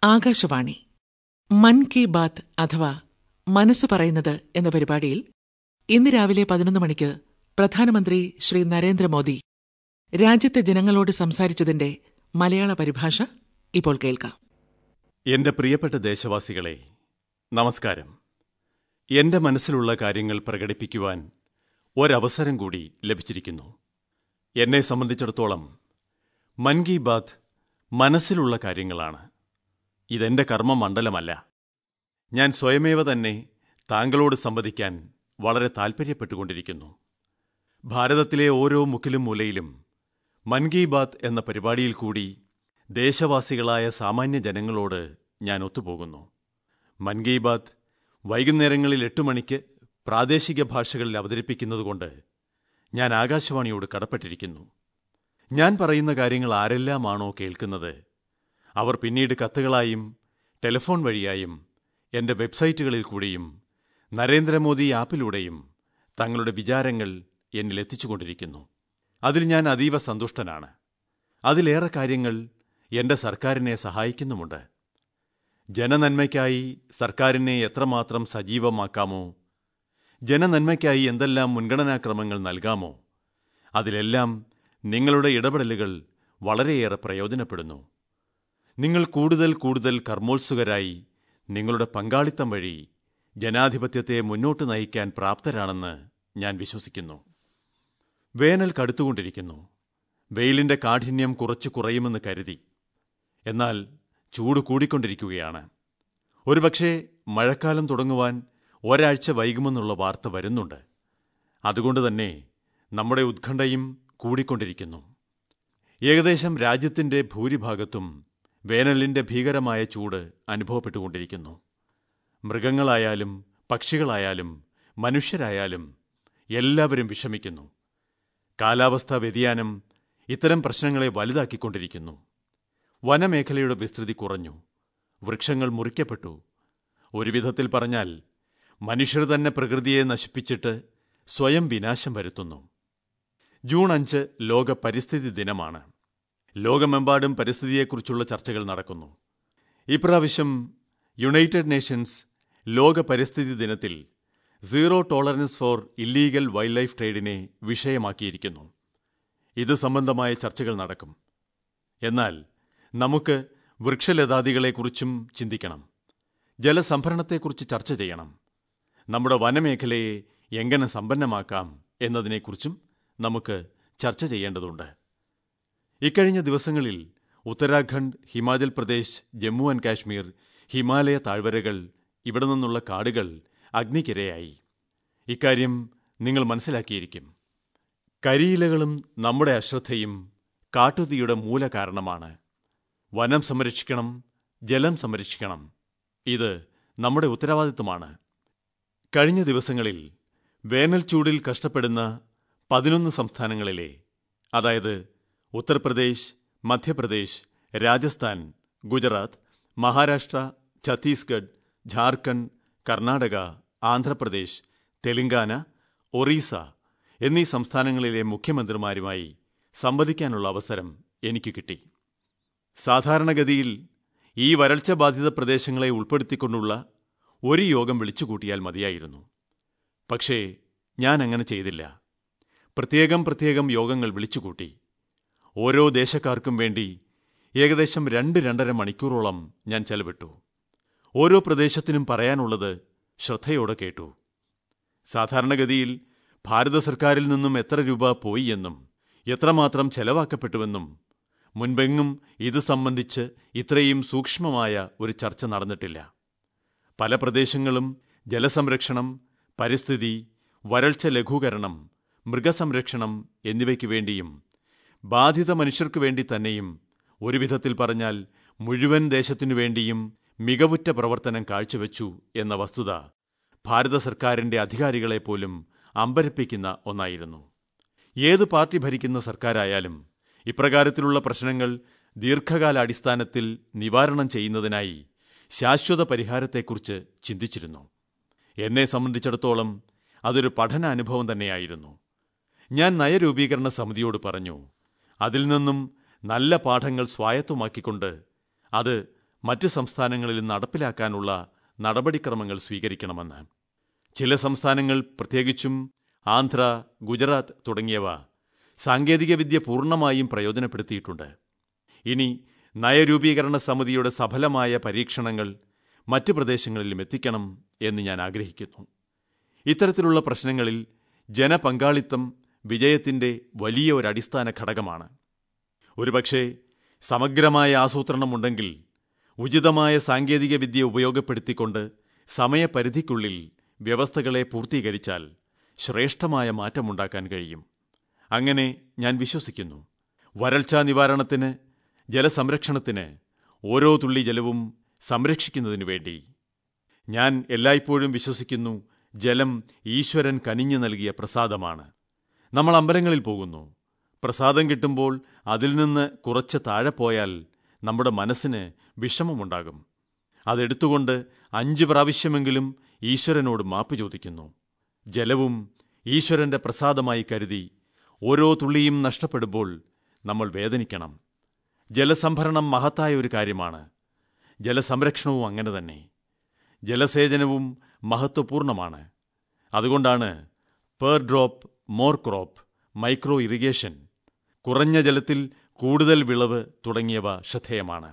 ആകാശവാണി മൻ കി ബാത്ത് അഥവാ മനസ്സ് പറയുന്നത് എന്ന പരിപാടിയിൽ ഇന്ന് രാവിലെ പതിനൊന്ന് മണിക്ക് പ്രധാനമന്ത്രി ശ്രീ നരേന്ദ്രമോദി രാജ്യത്തെ ജനങ്ങളോട് സംസാരിച്ചതിന്റെ മലയാള പരിഭാഷ ഇപ്പോൾ കേൾക്കാം എന്റെ പ്രിയപ്പെട്ട ദേശവാസികളെ നമസ്കാരം എന്റെ മനസ്സിലുള്ള കാര്യങ്ങൾ പ്രകടിപ്പിക്കുവാൻ ഒരവസരം കൂടി ലഭിച്ചിരിക്കുന്നു എന്നെ സംബന്ധിച്ചിടത്തോളം മൻ കി ബാത്ത് മനസ്സിലുള്ള കാര്യങ്ങളാണ് ഇതെന്റെ കർമ്മമണ്ഡലമല്ല ഞാൻ സ്വയമേവ തന്നെ താങ്കളോട് സംവദിക്കാൻ വളരെ താൽപ്പര്യപ്പെട്ടുകൊണ്ടിരിക്കുന്നു ഭാരതത്തിലെ ഓരോ മുക്കിലും മൂലയിലും മൻ കി ബാത്ത് എന്ന പരിപാടിയിൽ കൂടി ദേശവാസികളായ സാമാന്യ ജനങ്ങളോട് ഞാൻ ഒത്തുപോകുന്നു മൻ കി ബാത്ത് വൈകുന്നേരങ്ങളിൽ എട്ട് മണിക്ക് പ്രാദേശിക ഭാഷകളിൽ അവതരിപ്പിക്കുന്നതുകൊണ്ട് ഞാൻ ആകാശവാണിയോട് കടപ്പെട്ടിരിക്കുന്നു ഞാൻ പറയുന്ന കാര്യങ്ങൾ ആരെല്ലാമാണോ കേൾക്കുന്നത് അവർ പിന്നീട് കത്തുകളായും ടെലിഫോൺ വഴിയായും എന്റെ വെബ്സൈറ്റുകളിൽ കൂടിയും നരേന്ദ്രമോദി ആപ്പിലൂടെയും തങ്ങളുടെ വിചാരങ്ങൾ എന്നിൽ എത്തിച്ചുകൊണ്ടിരിക്കുന്നു അതിൽ ഞാൻ അതീവ സന്തുഷ്ടനാണ് അതിലേറെ കാര്യങ്ങൾ എന്റെ സർക്കാരിനെ സഹായിക്കുന്നുമുണ്ട് ജനനന്മയ്ക്കായി സർക്കാരിനെ എത്രമാത്രം സജീവമാക്കാമോ ജനനന്മയ്ക്കായി എന്തെല്ലാം മുൻഗണനാക്രമങ്ങൾ നൽകാമോ അതിലെല്ലാം നിങ്ങളുടെ ഇടപെടലുകൾ വളരെയേറെ പ്രയോജനപ്പെടുന്നു നിങ്ങൾ കൂടുതൽ കൂടുതൽ കർമ്മോത്സുകരായി നിങ്ങളുടെ പങ്കാളിത്തം വഴി ജനാധിപത്യത്തെ മുന്നോട്ട് നയിക്കാൻ പ്രാപ്തരാണെന്ന് ഞാൻ വിശ്വസിക്കുന്നു വേനൽ കടുത്തുകൊണ്ടിരിക്കുന്നു വെയിലിന്റെ കാഠിന്യം കുറച്ചു കുറയുമെന്ന് കരുതി എന്നാൽ ചൂട് കൂടിക്കൊണ്ടിരിക്കുകയാണ് ഒരുപക്ഷെ മഴക്കാലം തുടങ്ങുവാൻ ഒരാഴ്ച വൈകുമെന്നുള്ള വാർത്ത വരുന്നുണ്ട് അതുകൊണ്ട് തന്നെ നമ്മുടെ ഉത്കണ്ഠയും കൂടിക്കൊണ്ടിരിക്കുന്നു ഏകദേശം രാജ്യത്തിന്റെ ഭൂരിഭാഗത്തും വേനലിന്റെ ഭീകരമായ ചൂട് അനുഭവപ്പെട്ടുകൊണ്ടിരിക്കുന്നു മൃഗങ്ങളായാലും പക്ഷികളായാലും മനുഷ്യരായാലും എല്ലാവരും വിഷമിക്കുന്നു കാലാവസ്ഥാ വ്യതിയാനം ഇത്തരം പ്രശ്നങ്ങളെ വലുതാക്കിക്കൊണ്ടിരിക്കുന്നു വനമേഖലയുടെ വിസ്തൃതി കുറഞ്ഞു വൃക്ഷങ്ങൾ മുറിക്കപ്പെട്ടു ഒരു വിധത്തിൽ പറഞ്ഞാൽ മനുഷ്യർ തന്നെ പ്രകൃതിയെ നശിപ്പിച്ചിട്ട് സ്വയം വിനാശം വരുത്തുന്നു ജൂൺ അഞ്ച് ലോക പരിസ്ഥിതി ദിനമാണ് ലോകമെമ്പാടും പരിസ്ഥിതിയെക്കുറിച്ചുള്ള ചർച്ചകൾ നടക്കുന്നു ഇപ്രാവശ്യം യുണൈറ്റഡ് നേഷൻസ് ലോക പരിസ്ഥിതി ദിനത്തിൽ zero tolerance for illegal wildlife ട്രേഡിനെ വിഷയമാക്കിയിരിക്കുന്നു ഇത് സംബന്ധമായ ചർച്ചകൾ നടക്കും എന്നാൽ നമുക്ക് വൃക്ഷലതാദികളെക്കുറിച്ചും ചിന്തിക്കണം ജലസംഭരണത്തെക്കുറിച്ച് ചർച്ച ചെയ്യണം നമ്മുടെ വനമേഖലയെ എങ്ങനെ സമ്പന്നമാക്കാം എന്നതിനെക്കുറിച്ചും നമുക്ക് ചർച്ച ചെയ്യേണ്ടതുണ്ട് ഇക്കഴിഞ്ഞ ദിവസങ്ങളിൽ ഉത്തരാഖണ്ഡ് ഹിമാചൽ പ്രദേശ് ജമ്മു ആൻഡ് കാശ്മീർ ഹിമാലയ താഴ്വരകൾ ഇവിടെ നിന്നുള്ള കാടുകൾ അഗ്നിക്കിരയായി ഇക്കാര്യം നിങ്ങൾ മനസ്സിലാക്കിയിരിക്കും കരിയിലകളും നമ്മുടെ അശ്രദ്ധയും കാട്ടുതീയുടെ മൂലകാരണമാണ് വനം സംരക്ഷിക്കണം ജലം സംരക്ഷിക്കണം ഇത് നമ്മുടെ ഉത്തരവാദിത്തമാണ് കഴിഞ്ഞ ദിവസങ്ങളിൽ വേനൽ ചൂടിൽ കഷ്ടപ്പെടുന്ന പതിനൊന്ന് സംസ്ഥാനങ്ങളിലെ അതായത് ഉത്തർപ്രദേശ് മധ്യപ്രദേശ് രാജസ്ഥാൻ ഗുജറാത്ത് മഹാരാഷ്ട്ര ഛത്തീസ്ഗഡ് ഝാർഖണ്ഡ് കർണാടക ആന്ധ്രാപ്രദേശ് തെലങ്കാന ഒറീസ എന്നീ സംസ്ഥാനങ്ങളിലെ മുഖ്യമന്ത്രിമാരുമായി സംവദിക്കാനുള്ള അവസരം എനിക്ക് കിട്ടി സാധാരണഗതിയിൽ ഈ വരൾച്ച ബാധിത പ്രദേശങ്ങളെ ഉൾപ്പെടുത്തിക്കൊണ്ടുള്ള ഒരു യോഗം വിളിച്ചുകൂട്ടിയാൽ മതിയായിരുന്നു പക്ഷേ ഞാൻ അങ്ങനെ ചെയ്തില്ല പ്രത്യേകം പ്രത്യേകം യോഗങ്ങൾ വിളിച്ചുകൂട്ടി ഓരോ ദേശക്കാർക്കും വേണ്ടി ഏകദേശം രണ്ട് രണ്ടര മണിക്കൂറോളം ഞാൻ ചെലവിട്ടു ഓരോ പ്രദേശത്തിനും പറയാനുള്ളത് ശ്രദ്ധയോടെ കേട്ടു സാധാരണഗതിയിൽ ഭാരത സർക്കാരിൽ നിന്നും എത്ര രൂപ പോയി എന്നും എത്രമാത്രം ചെലവാക്കപ്പെട്ടുവെന്നും മുൻപെങ്ങും ഇത് സംബന്ധിച്ച് ഇത്രയും സൂക്ഷ്മമായ ഒരു ചർച്ച നടന്നിട്ടില്ല പല പ്രദേശങ്ങളും ജലസംരക്ഷണം പരിസ്ഥിതി വരൾച്ച ലഘൂകരണം മൃഗസംരക്ഷണം എന്നിവയ്ക്കു വേണ്ടിയും ബാധിത മനുഷ്യർക്കു വേണ്ടി തന്നെയും ഒരു വിധത്തിൽ പറഞ്ഞാൽ മുഴുവൻ ദേശത്തിനു വേണ്ടിയും മികവുറ്റ പ്രവർത്തനം കാഴ്ചവെച്ചു എന്ന വസ്തുത ഭാരത സർക്കാരിന്റെ അധികാരികളെപ്പോലും അമ്പരപ്പിക്കുന്ന ഒന്നായിരുന്നു ഏത് പാർട്ടി ഭരിക്കുന്ന സർക്കാരായാലും ഇപ്രകാരത്തിലുള്ള പ്രശ്നങ്ങൾ ദീർഘകാലാടിസ്ഥാനത്തിൽ നിവാരണം ചെയ്യുന്നതിനായി ശാശ്വത പരിഹാരത്തെക്കുറിച്ച് ചിന്തിച്ചിരുന്നു എന്നെ സംബന്ധിച്ചിടത്തോളം അതൊരു പഠനാനുഭവം തന്നെയായിരുന്നു ഞാൻ നയരൂപീകരണ സമിതിയോട് പറഞ്ഞു അതിൽ നിന്നും നല്ല പാഠങ്ങൾ സ്വായത്തമാക്കിക്കൊണ്ട് അത് മറ്റ് സംസ്ഥാനങ്ങളിലും നടപ്പിലാക്കാനുള്ള നടപടിക്രമങ്ങൾ സ്വീകരിക്കണമെന്ന് ചില സംസ്ഥാനങ്ങൾ പ്രത്യേകിച്ചും ആന്ധ്ര ഗുജറാത്ത് തുടങ്ങിയവ സാങ്കേതികവിദ്യ പൂർണ്ണമായും പ്രയോജനപ്പെടുത്തിയിട്ടുണ്ട് ഇനി നയരൂപീകരണ സമിതിയുടെ സഫലമായ പരീക്ഷണങ്ങൾ മറ്റ് പ്രദേശങ്ങളിലും എത്തിക്കണം എന്ന് ഞാൻ ആഗ്രഹിക്കുന്നു ഇത്തരത്തിലുള്ള പ്രശ്നങ്ങളിൽ ജനപങ്കാളിത്തം വിജയത്തിന്റെ വലിയ ഒരു അടിസ്ഥാന ഘടകമാണ് ഒരുപക്ഷെ സമഗ്രമായ ആസൂത്രണമുണ്ടെങ്കിൽ ഉചിതമായ സാങ്കേതികവിദ്യ ഉപയോഗപ്പെടുത്തിക്കൊണ്ട് സമയപരിധിക്കുള്ളിൽ വ്യവസ്ഥകളെ പൂർത്തീകരിച്ചാൽ ശ്രേഷ്ഠമായ മാറ്റമുണ്ടാക്കാൻ കഴിയും അങ്ങനെ ഞാൻ വിശ്വസിക്കുന്നു വരൾച്ചാ നിവാരണത്തിന് ജലസംരക്ഷണത്തിന് ഓരോ തുള്ളി ജലവും സംരക്ഷിക്കുന്നതിനു വേണ്ടി ഞാൻ എല്ലായ്പ്പോഴും വിശ്വസിക്കുന്നു ജലം ഈശ്വരൻ കനിഞ്ഞു നൽകിയ പ്രസാദമാണ് നമ്മൾ അമ്പലങ്ങളിൽ പോകുന്നു പ്രസാദം കിട്ടുമ്പോൾ അതിൽ നിന്ന് കുറച്ച് താഴെ പോയാൽ നമ്മുടെ മനസ്സിന് വിഷമമുണ്ടാകും അതെടുത്തുകൊണ്ട് അഞ്ച് പ്രാവശ്യമെങ്കിലും ഈശ്വരനോട് മാപ്പ് ചോദിക്കുന്നു ജലവും ഈശ്വരന്റെ പ്രസാദമായി കരുതി ഓരോ തുള്ളിയും നഷ്ടപ്പെടുമ്പോൾ നമ്മൾ വേദനിക്കണം ജലസംഭരണം മഹത്തായ ഒരു കാര്യമാണ് ജലസംരക്ഷണവും അങ്ങനെ തന്നെ ജലസേചനവും മഹത്വപൂർണ്ണമാണ് അതുകൊണ്ടാണ് per drop more crop micro irrigation കുറഞ്ഞ ജലത്തിൽ കൂടുതൽ വിളവ് തുടങ്ങിയവ ശ്രദ്ധേയമാണ്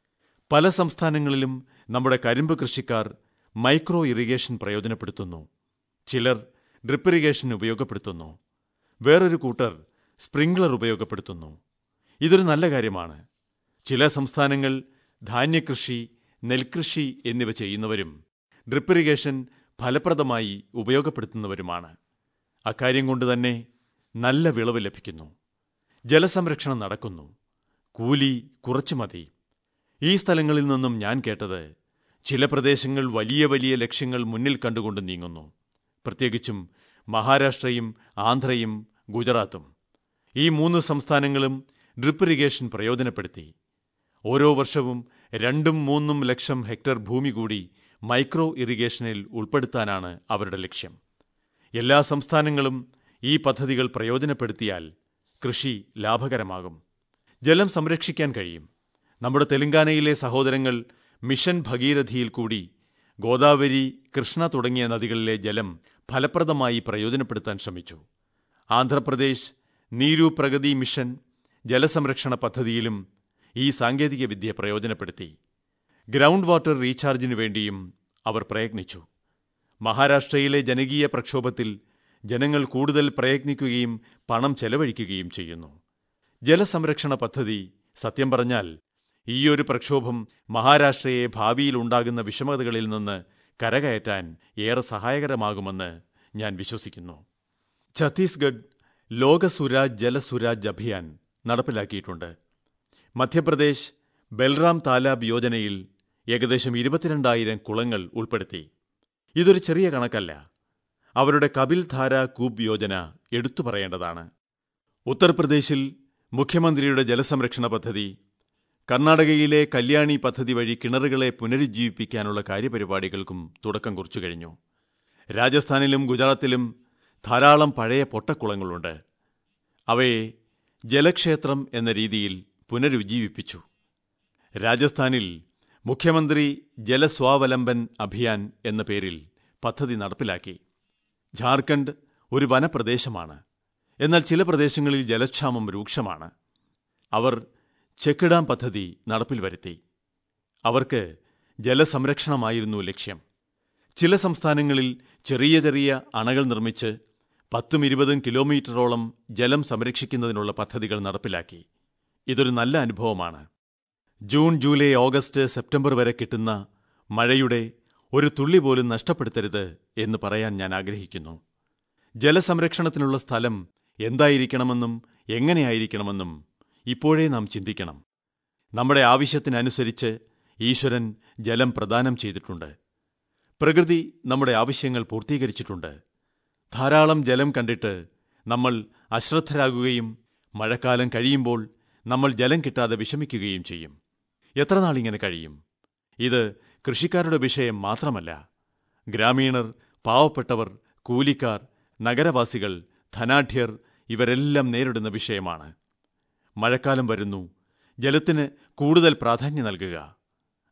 പല സംസ്ഥാനങ്ങളിലും നമ്മുടെ കരിമ്പ് കൃഷിക്കാർ മൈക്രോ ഇറിഗേഷൻ പ്രയോജനപ്പെടുത്തുന്നു ചിലർ ഡ്രിപ്പ് ഇറിഗേഷൻ ഉപയോഗപ്പെടുത്തുന്നു വേറൊരു കൂട്ടർ സ്പ്രിംഗ്ലർ ഉപയോഗപ്പെടുത്തുന്നു ഇതൊരു നല്ല കാര്യമാണ് ചില സംസ്ഥാനങ്ങൾ ധാന്യകൃഷി നെൽകൃഷി എന്നിവ ചെയ്യുന്നവരും ഡ്രിപ്പ് ഇറിഗേഷൻ ഫലപ്രദമായി ഉപയോഗപ്പെടുത്തുന്നവരുമാണ് അക്കാര്യം കൊണ്ട് തന്നെ നല്ല വിളവ് ലഭിക്കുന്നു ജലസംരക്ഷണം നടക്കുന്നു കൂലി കുറച്ചു മതി ഈ സ്ഥലങ്ങളിൽ നിന്നും ഞാൻ കേട്ടത് ചില പ്രദേശങ്ങൾ വലിയ വലിയ ലക്ഷ്യങ്ങൾ മുന്നിൽ കണ്ടുകൊണ്ട് നീങ്ങുന്നു പ്രത്യേകിച്ചും മഹാരാഷ്ട്രയും ആന്ധ്രയും ഗുജറാത്തും ഈ മൂന്ന് സംസ്ഥാനങ്ങളും ഡ്രിപ്പ് ഇറിഗേഷൻ പ്രയോജനപ്പെടുത്തി ഓരോ വർഷവും രണ്ടും മൂന്നും ലക്ഷം ഹെക്ടർ ഭൂമി കൂടി മൈക്രോ ഇറിഗേഷനിൽ ഉൾപ്പെടുത്താനാണ് അവരുടെ ലക്ഷ്യം എല്ലാ സംസ്ഥാനങ്ങളും ഈ പദ്ധതികൾ പ്രയോജനപ്പെടുത്തിയാൽ കൃഷി ലാഭകരമാകും ജലം സംരക്ഷിക്കാൻ കഴിയും നമ്മുടെ തെലങ്കാനയിലെ സഹോദരങ്ങൾ മിഷൻ ഭഗീരഥിയിൽ കൂടി ഗോദാവരി കൃഷ്ണ തുടങ്ങിയ നദികളിലെ ജലം ഫലപ്രദമായി പ്രയോജനപ്പെടുത്താൻ ശ്രമിച്ചു ആന്ധ്രാപ്രദേശ് നീരു പ്രഗതി മിഷൻ ജലസംരക്ഷണ പദ്ധതിയിലും ഈ സാങ്കേതികവിദ്യ പ്രയോജനപ്പെടുത്തി ഗ്രൗണ്ട് വാട്ടർ റീചാർജിനു വേണ്ടിയും അവർ പ്രയത്നിച്ചു മഹാരാഷ്ട്രയിലെ ജനകീയ പ്രക്ഷോഭത്തിൽ ജനങ്ങൾ കൂടുതൽ പ്രയത്നിക്കുകയും പണം ചെലവഴിക്കുകയും ചെയ്യുന്നു ജലസംരക്ഷണ പദ്ധതി സത്യം പറഞ്ഞാൽ ഈയൊരു പ്രക്ഷോഭം മഹാരാഷ്ട്രയെ ഭാവിയിൽ ഉണ്ടാകുന്ന വിഷമതകളിൽ നിന്ന് കരകയറ്റാൻ ഏറെ സഹായകരമാകുമെന്ന് ഞാൻ വിശ്വസിക്കുന്നു ഛത്തീസ്ഗഡ് ലോക സുരാജ് ജല സുരാജ് അഭിയാൻ നടപ്പിലാക്കിയിട്ടുണ്ട് മധ്യപ്രദേശ് ബൽറാം താലാബ് യോജനയിൽ ഏകദേശം ഇരുപത്തിരണ്ടായിരം കുളങ്ങൾ ഉൾപ്പെടുത്തി ഇതൊരു ചെറിയ കണക്കല്ല അവരുടെ കപിൽ ധാര കൂബ് യോജന എടുത്തു പറയേണ്ടതാണ് ഉത്തർപ്രദേശിൽ മുഖ്യമന്ത്രിയുടെ ജലസംരക്ഷണ പദ്ധതി കർണാടകയിലെ കല്യാണി പദ്ധതി വഴി കിണറുകളെ പുനരുജ്ജീവിപ്പിക്കാനുള്ള കാര്യപരിപാടികൾക്കും തുടക്കം കുറിച്ചു കഴിഞ്ഞു രാജസ്ഥാനിലും ഗുജറാത്തിലും ധാരാളം പഴയ പൊട്ടക്കുളങ്ങളുണ്ട് അവയെ ജലക്ഷേത്രം എന്ന രീതിയിൽ പുനരുജ്ജീവിപ്പിച്ചു രാജസ്ഥാനിൽ മുഖ്യമന്ത്രി ജലസ്വാവലംബൻ അഭിയാൻ എന്ന പേരിൽ പദ്ധതി നടപ്പിലാക്കി ഝാർഖണ്ഡ് ഒരു വനപ്രദേശമാണ് എന്നാൽ ചില പ്രദേശങ്ങളിൽ ജലക്ഷാമം രൂക്ഷമാണ് അവർ ചെക്ക് ഡാം പദ്ധതി നടപ്പിൽ വരുത്തി അവർക്ക് ജലസംരക്ഷണമായിരുന്നു ലക്ഷ്യം ചില സംസ്ഥാനങ്ങളിൽ ചെറിയ ചെറിയ അണകൾ നിർമ്മിച്ച് പത്തും ഇരുപതും കിലോമീറ്ററോളം ജലം സംരക്ഷിക്കുന്നതിനുള്ള പദ്ധതികൾ നടപ്പിലാക്കി ഇതൊരു നല്ല അനുഭവമാണ് ജൂൺ ജൂലൈ ഓഗസ്റ്റ് സെപ്റ്റംബർ വരെ കിട്ടുന്ന മഴയുടെ ഒരു തുള്ളി പോലും നഷ്ടപ്പെടുത്തരുത് എന്ന് പറയാൻ ഞാൻ ആഗ്രഹിക്കുന്നു ജലസംരക്ഷണത്തിനുള്ള സ്ഥലം എന്തായിരിക്കണമെന്നും എങ്ങനെയായിരിക്കണമെന്നും ഇപ്പോഴേ നാം ചിന്തിക്കണം നമ്മുടെ ആവശ്യത്തിനനുസരിച്ച് ഈശ്വരൻ ജലം പ്രദാനം ചെയ്തിട്ടുണ്ട് പ്രകൃതി നമ്മുടെ ആവശ്യങ്ങൾ പൂർത്തീകരിച്ചിട്ടുണ്ട് ധാരാളം ജലം കണ്ടിട്ട് നമ്മൾ അശ്രദ്ധരാകുകയും മഴക്കാലം കഴിയുമ്പോൾ നമ്മൾ ജലം കിട്ടാതെ വിഷമിക്കുകയും ചെയ്യും എത്ര നാളിങ്ങനെ കഴിയും ഇത് കൃഷിക്കാരുടെ വിഷയം മാത്രമല്ല ഗ്രാമീണർ പാവപ്പെട്ടവർ കൂലിക്കാർ നഗരവാസികൾ ധനാഢ്യർ ഇവരെല്ലാം നേരിടുന്ന വിഷയമാണ് മഴക്കാലം വരുന്നു ജലത്തിന് കൂടുതൽ പ്രാധാന്യം നൽകുക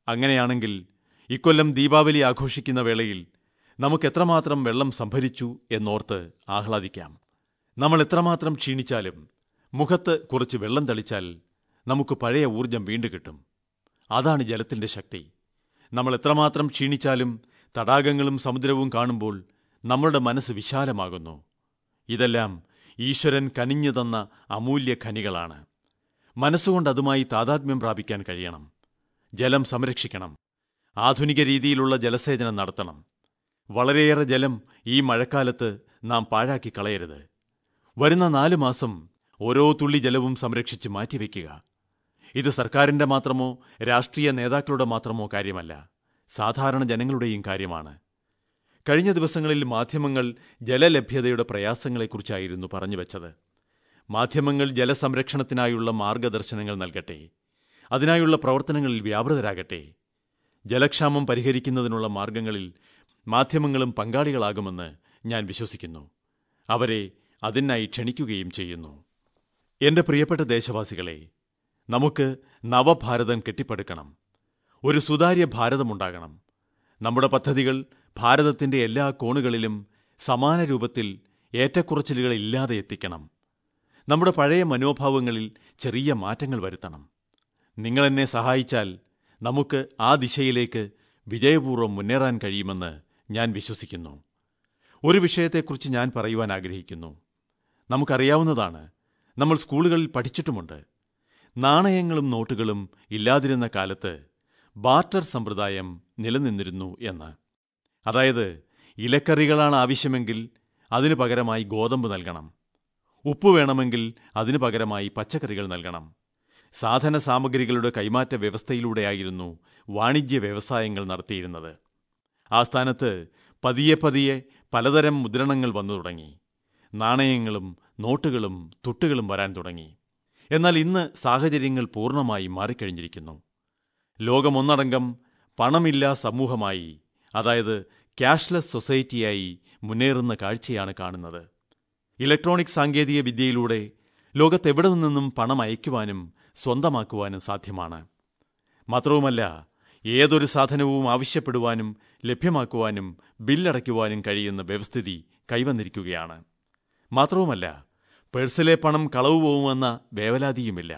അങ്ങനെയാണെങ്കിൽ ഇക്കൊല്ലം ദീപാവലി ആഘോഷിക്കുന്ന വേളയിൽ നമുക്ക് എത്രമാത്രം വെള്ളം സംഭരിച്ചു എന്നോർത്ത് ആഹ്ലാദിക്കാം നമ്മൾ എത്രമാത്രം ക്ഷീണിച്ചാലും മുഖത്ത് കുറച്ച് വെള്ളം തളിച്ചാൽ നമുക്ക് പഴയ ഊർജം വീണ്ടു കിട്ടും അതാണ് ജലത്തിന്റെ ശക്തി നമ്മൾ എത്രമാത്രം ക്ഷീണിച്ചാലും തടാകങ്ങളും സമുദ്രവും കാണുമ്പോൾ നമ്മളുടെ മനസ്സ് വിശാലമാകുന്നു ഇതെല്ലാം ഈശ്വരൻ കനിഞ്ഞു തന്ന അമൂല്യ ഖനികളാണ് മനസ്സുകൊണ്ട് അതുമായി താതാത്മ്യം പ്രാപിക്കാൻ കഴിയണം ജലം സംരക്ഷിക്കണം ആധുനിക രീതിയിലുള്ള ജലസേചനം നടത്തണം വളരെയേറെ ജലം ഈ മഴക്കാലത്ത് നാം പാഴാക്കി കളയരുത് വരുന്ന നാല് മാസം ഓരോ തുള്ളി ജലവും സംരക്ഷിച്ച് മാറ്റിവെക്കുക ഇത് സർക്കാരിന്റെ മാത്രമോ രാഷ്ട്രീയ നേതാക്കളുടെ മാത്രമോ കാര്യമല്ല സാധാരണ ജനങ്ങളുടെയും കാര്യമാണ് കഴിഞ്ഞ ദിവസങ്ങളിൽ മാധ്യമങ്ങൾ ജലലഭ്യതയുടെ പ്രയാസങ്ങളെക്കുറിച്ചായിരുന്നു പറഞ്ഞുവച്ചത് മാധ്യമങ്ങൾ ജലസംരക്ഷണത്തിനായുള്ള മാർഗദർശനങ്ങൾ നൽകട്ടെ അതിനായുള്ള പ്രവർത്തനങ്ങളിൽ വ്യാപൃതരാകട്ടെ ജലക്ഷാമം പരിഹരിക്കുന്നതിനുള്ള മാർഗങ്ങളിൽ മാധ്യമങ്ങളും പങ്കാളികളാകുമെന്ന് ഞാൻ വിശ്വസിക്കുന്നു അവരെ അതിനായി ക്ഷണിക്കുകയും ചെയ്യുന്നു എന്റെ പ്രിയപ്പെട്ട ദേശവാസികളെ നമുക്ക് നവഭാരതം കെട്ടിപ്പടുക്കണം ഒരു സുതാര്യ ഭാരതമുണ്ടാകണം നമ്മുടെ പദ്ധതികൾ ഭാരതത്തിന്റെ എല്ലാ കോണുകളിലും സമാന രൂപത്തിൽ ഏറ്റക്കുറച്ചിലുകൾ ഇല്ലാതെ എത്തിക്കണം നമ്മുടെ പഴയ മനോഭാവങ്ങളിൽ ചെറിയ മാറ്റങ്ങൾ വരുത്തണം നിങ്ങൾ എന്നെ സഹായിച്ചാൽ നമുക്ക് ആ ദിശയിലേക്ക് വിജയപൂർവ്വം മുന്നേറാൻ കഴിയുമെന്ന് ഞാൻ വിശ്വസിക്കുന്നു ഒരു വിഷയത്തെക്കുറിച്ച് ഞാൻ പറയുവാൻ ആഗ്രഹിക്കുന്നു നമുക്കറിയാവുന്നതാണ് നമ്മൾ സ്കൂളുകളിൽ പഠിച്ചിട്ടുമുണ്ട് നാണയങ്ങളും നോട്ടുകളും ഇല്ലാതിരുന്ന കാലത്ത് ബാർട്ടർ സമ്പ്രദായം നിലനിന്നിരുന്നു എന്ന് അതായത് ഇലക്കറികളാണ് ആവശ്യമെങ്കിൽ അതിനു പകരമായി ഗോതമ്പ് നൽകണം ഉപ്പ് വേണമെങ്കിൽ അതിനു പകരമായി പച്ചക്കറികൾ നൽകണം സാധന സാമഗ്രികളുടെ കൈമാറ്റ വ്യവസ്ഥയിലൂടെയായിരുന്നു വാണിജ്യ വ്യവസായങ്ങൾ നടത്തിയിരുന്നത് ആ സ്ഥാനത്ത് പതിയെ പതിയെ പലതരം മുദ്രണങ്ങൾ വന്നു തുടങ്ങി നാണയങ്ങളും നോട്ടുകളും തുട്ടുകളും വരാൻ തുടങ്ങി എന്നാൽ ഇന്ന് സാഹചര്യങ്ങൾ പൂർണ്ണമായി മാറിക്കഴിഞ്ഞിരിക്കുന്നു ലോകമൊന്നടങ്കം പണമില്ലാ സമൂഹമായി അതായത് ക്യാഷ്ലെസ് സൊസൈറ്റിയായി മുന്നേറുന്ന കാഴ്ചയാണ് കാണുന്നത് ഇലക്ട്രോണിക് സാങ്കേതിക വിദ്യയിലൂടെ ലോകത്തെവിടെ നിന്നും പണം അയക്കുവാനും സ്വന്തമാക്കുവാനും സാധ്യമാണ് മാത്രവുമല്ല ഏതൊരു സാധനവും ആവശ്യപ്പെടുവാനും ലഭ്യമാക്കുവാനും ബില്ലടയ്ക്കുവാനും കഴിയുന്ന വ്യവസ്ഥിതി കൈവന്നിരിക്കുകയാണ് മാത്രവുമല്ല പേഴ്സിലെ പണം കളവ് പോകുമെന്ന വേവലാതിയുമില്ല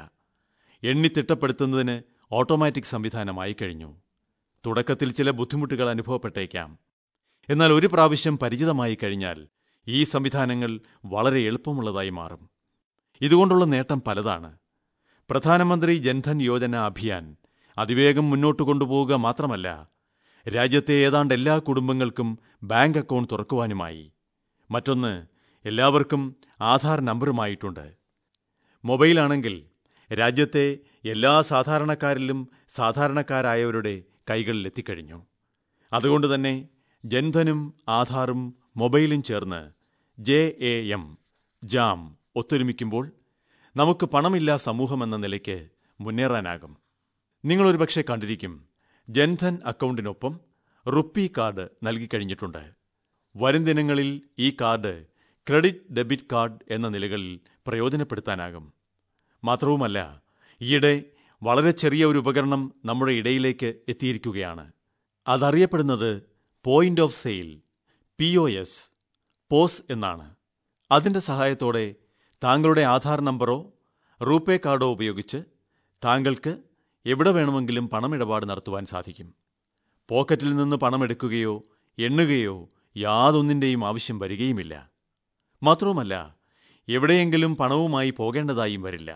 എണ്ണിത്തിട്ടപ്പെടുത്തുന്നതിന് ഓട്ടോമാറ്റിക് സംവിധാനമായി കഴിഞ്ഞു തുടക്കത്തിൽ ചില ബുദ്ധിമുട്ടുകൾ അനുഭവപ്പെട്ടേക്കാം എന്നാൽ ഒരു പ്രാവശ്യം പരിചിതമായി കഴിഞ്ഞാൽ ഈ സംവിധാനങ്ങൾ വളരെ എളുപ്പമുള്ളതായി മാറും ഇതുകൊണ്ടുള്ള നേട്ടം പലതാണ് പ്രധാനമന്ത്രി ജൻധൻ യോജന അഭിയാൻ അതിവേഗം മുന്നോട്ട് കൊണ്ടുപോവുക മാത്രമല്ല രാജ്യത്തെ ഏതാണ്ട് എല്ലാ കുടുംബങ്ങൾക്കും ബാങ്ക് അക്കൗണ്ട് തുറക്കുവാനുമായി മറ്റൊന്ന് എല്ലാവർക്കും ആധാർ നമ്പറുമായിട്ടുണ്ട് മൊബൈലാണെങ്കിൽ രാജ്യത്തെ എല്ലാ സാധാരണക്കാരിലും സാധാരണക്കാരായവരുടെ കൈകളിൽ എത്തിക്കഴിഞ്ഞു അതുകൊണ്ട് തന്നെ ജൻധനും ആധാറും മൊബൈലും ചേർന്ന് ജെ എ എം ജാം ഒത്തൊരുമിക്കുമ്പോൾ നമുക്ക് പണമില്ലാ സമൂഹമെന്ന നിലയ്ക്ക് മുന്നേറാനാകും നിങ്ങളൊരു പക്ഷേ കണ്ടിരിക്കും ജൻധൻ അക്കൗണ്ടിനൊപ്പം റുപ്പി കാർഡ് നൽകിക്കഴിഞ്ഞിട്ടുണ്ട് വരും ദിനങ്ങളിൽ ഈ കാർഡ് ക്രെഡിറ്റ് ഡെബിറ്റ് കാർഡ് എന്ന നിലകളിൽ പ്രയോജനപ്പെടുത്താനാകും മാത്രവുമല്ല ഈയിടെ വളരെ ചെറിയ ഒരു ഉപകരണം നമ്മുടെ ഇടയിലേക്ക് എത്തിയിരിക്കുകയാണ് അതറിയപ്പെടുന്നത് point of sale P O S POS എന്നാണ് അതിന്റെ സഹായത്തോടെ താങ്കളുടെ ആധാർ നമ്പറോ റൂപേ കാർഡോ ഉപയോഗിച്ച് താങ്കൾക്ക് എവിടെ വേണമെങ്കിലും പണമിടപാട് നടത്തുവാൻ സാധിക്കും പോക്കറ്റിൽ നിന്ന് പണമെടുക്കുകയോ എണ്ണുകയോ യാതൊന്നിന്റെയും ആവശ്യം വരികയുമില്ല മാത്രവുമല്ല എവിടെയെങ്കിലും പണവുമായി പോകേണ്ടതായും വരില്ല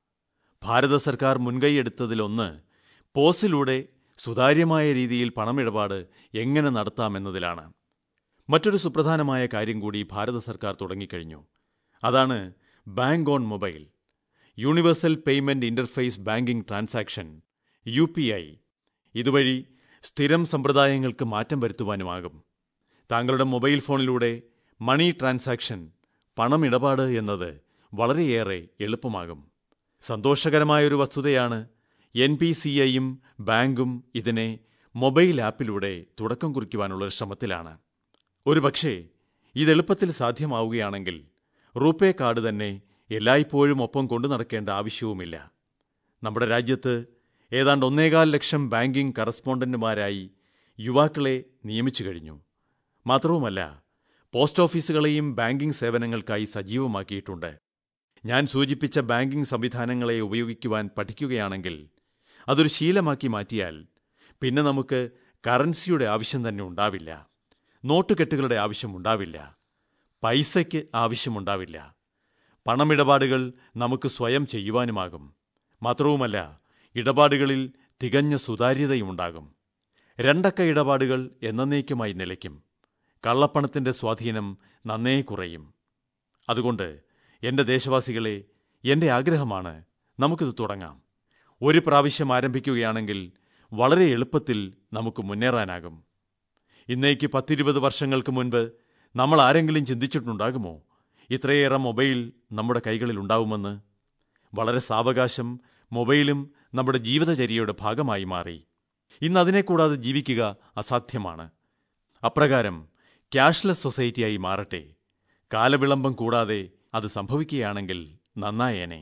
ഭാരത സർക്കാർ മുൻകൈയെടുത്തതിലൊന്ന് പോസിലൂടെ സുതാര്യമായ രീതിയിൽ പണമിടപാട് എങ്ങനെ നടത്താമെന്നതിലാണ് മറ്റൊരു സുപ്രധാനമായ കാര്യം കൂടി ഭാരത സർക്കാർ തുടങ്ങിക്കഴിഞ്ഞു അതാണ് bank on mobile universal payment interface banking transaction U P I ഇതുവഴി സ്ഥിരം സമ്പ്രദായങ്ങൾക്ക് മാറ്റം വരുത്തുവാനുമാകും താങ്കളുടെ മൊബൈൽ ഫോണിലൂടെ മണി ട്രാൻസാക്ഷൻ പണമിടപാട് എന്നത് വളരെയേറെ എളുപ്പമാകും സന്തോഷകരമായൊരു വസ്തുതയാണ് എൻ പി സി ഐയും ബാങ്കും ഇതിനെ മൊബൈൽ ആപ്പിലൂടെ തുടക്കം കുറിക്കുവാനുള്ള ശ്രമത്തിലാണ് ഒരുപക്ഷേ ഇതെളുപ്പത്തിൽ സാധ്യമാവുകയാണെങ്കിൽ റൂപേ കാർഡ് തന്നെ എല്ലായ്പ്പോഴും ഒപ്പം കൊണ്ടു നടക്കേണ്ട ആവശ്യവുമില്ല നമ്മുടെ രാജ്യത്ത് ഏതാണ്ട് ഒന്നേകാൽ ലക്ഷം ബാങ്കിംഗ് കറസ്പോണ്ടന്റുമാരായി യുവാക്കളെ നിയമിച്ചു കഴിഞ്ഞു മാത്രവുമല്ല പോസ്റ്റ് ഓഫീസുകളെയും ബാങ്കിംഗ് സേവനങ്ങൾക്കായി സജീവമാക്കിയിട്ടുണ്ട് ഞാൻ സൂചിപ്പിച്ച ബാങ്കിംഗ് സംവിധാനങ്ങളെ ഉപയോഗിക്കുവാൻ പഠിക്കുകയാണെങ്കിൽ അതൊരു ശീലമാക്കി മാറ്റിയാൽ പിന്നെ നമുക്ക് കറൻസിയുടെ ആവശ്യം തന്നെ ഉണ്ടാവില്ല നോട്ടുകെട്ടുകളുടെ ആവശ്യമുണ്ടാവില്ല പൈസയ്ക്ക് ആവശ്യമുണ്ടാവില്ല പണമിടപാടുകൾ നമുക്ക് സ്വയം ചെയ്യുവാനുമാകും മാത്രവുമല്ല ഇടപാടുകളിൽ തികഞ്ഞ സുതാര്യതയുമുണ്ടാകും രണ്ടക്ക ഇടപാടുകൾ എന്നേക്കുമായി നിലയ്ക്കും കള്ളപ്പണത്തിന്റെ സ്വാധീനം നന്നേ കുറയും അതുകൊണ്ട് എന്റെ ദേശവാസികളെ എന്റെ ആഗ്രഹമാണ് നമുക്കിത് തുടങ്ങാം ഒരു പ്രാവശ്യം ആരംഭിക്കുകയാണെങ്കിൽ വളരെ എളുപ്പത്തിൽ നമുക്ക് മുന്നേറാനാകും ഇന്നേക്ക് പത്തിരുപത് വർഷങ്ങൾക്ക് മുൻപ് നമ്മൾ ആരെങ്കിലും ചിന്തിച്ചിട്ടുണ്ടാകുമോ ഇത്രയേറെ മൊബൈൽ നമ്മുടെ കൈകളിൽ ഉണ്ടാവുമെന്ന് വളരെ സാവകാശം മൊബൈലും നമ്മുടെ ജീവിതചര്യയുടെ ഭാഗമായി മാറി ഇന്ന് അതിനെ കൂടാതെ ജീവിക്കുക അസാധ്യമാണ് അപ്രകാരം ക്യാഷ്ലെസ് സൊസൈറ്റിയായി മാറട്ടെ കാലവിളംബം കൂടാതെ അത് സംഭവിക്കുകയാണെങ്കിൽ നന്നായേനെ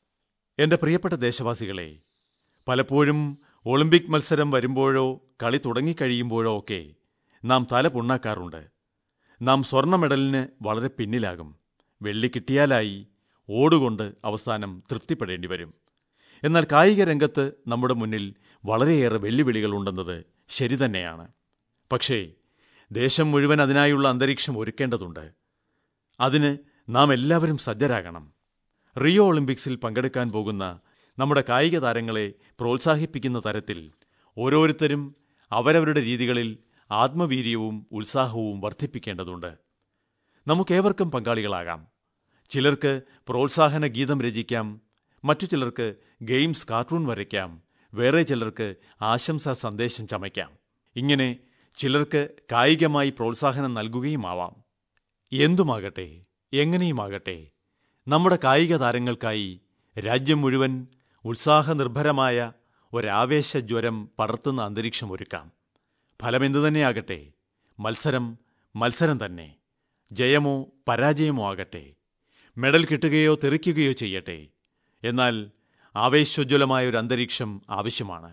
എന്റെ പ്രിയപ്പെട്ട ദേശവാസികളെ പലപ്പോഴും ഒളിമ്പിക് മത്സരം വരുമ്പോഴോ കളി തുടങ്ങിക്കഴിയുമ്പോഴോ ഒക്കെ നാം തല പുണ്ണാക്കാറുണ്ട് നാം സ്വർണ്ണ മെഡലിന് വളരെ പിന്നിലാകും വെള്ളി കിട്ടിയാലായി ഓടുകൊണ്ട് അവസാനം തൃപ്തിപ്പെടേണ്ടി വരും എന്നാൽ കായിക രംഗത്ത് നമ്മുടെ മുന്നിൽ വളരെയേറെ വെല്ലുവിളികളുണ്ടെന്നത് ശരി തന്നെയാണ് പക്ഷേ ദേശം മുഴുവൻ അതിനായുള്ള അന്തരീക്ഷം ഒരുക്കേണ്ടതുണ്ട് അതിന് നാം എല്ലാവരും സജ്ജരാകണം റിയോ ഒളിമ്പിക്സിൽ പങ്കെടുക്കാൻ പോകുന്ന നമ്മുടെ കായിക താരങ്ങളെ പ്രോത്സാഹിപ്പിക്കുന്ന തരത്തിൽ ഓരോരുത്തരും അവരവരുടെ രീതികളിൽ ആത്മവീര്യവും ഉത്സാഹവും വർദ്ധിപ്പിക്കേണ്ടതുണ്ട് നമുക്കേവർക്കും പങ്കാളികളാകാം ചിലർക്ക് പ്രോത്സാഹന ഗീതം രചിക്കാം മറ്റു ചിലർക്ക് ഗെയിംസ് കാർട്ടൂൺ വരയ്ക്കാം വേറെ ചിലർക്ക് ആശംസാ സന്ദേശം ചമയ്ക്കാം ഇങ്ങനെ ചിലർക്ക് കായികമായി പ്രോത്സാഹനം നൽകുകയുമാവാം എന്തുമാകട്ടെ എങ്ങനെയുമാകട്ടെ നമ്മുടെ കായിക താരങ്ങൾക്കായി രാജ്യം മുഴുവൻ ഉത്സാഹനിർഭരമായ ഒരാവേശജ്വരം പടർത്തുന്ന അന്തരീക്ഷം ഒരുക്കാം ഫലമെന്തു തന്നെയാകട്ടെ മത്സരം മത്സരം തന്നെ ജയമോ പരാജയമോ ആകട്ടെ മെഡൽ കിട്ടുകയോ തെറിക്കുകയോ ചെയ്യട്ടെ എന്നാൽ ആവേശോജ്വലമായ ഒരു അന്തരീക്ഷം ആവശ്യമാണ്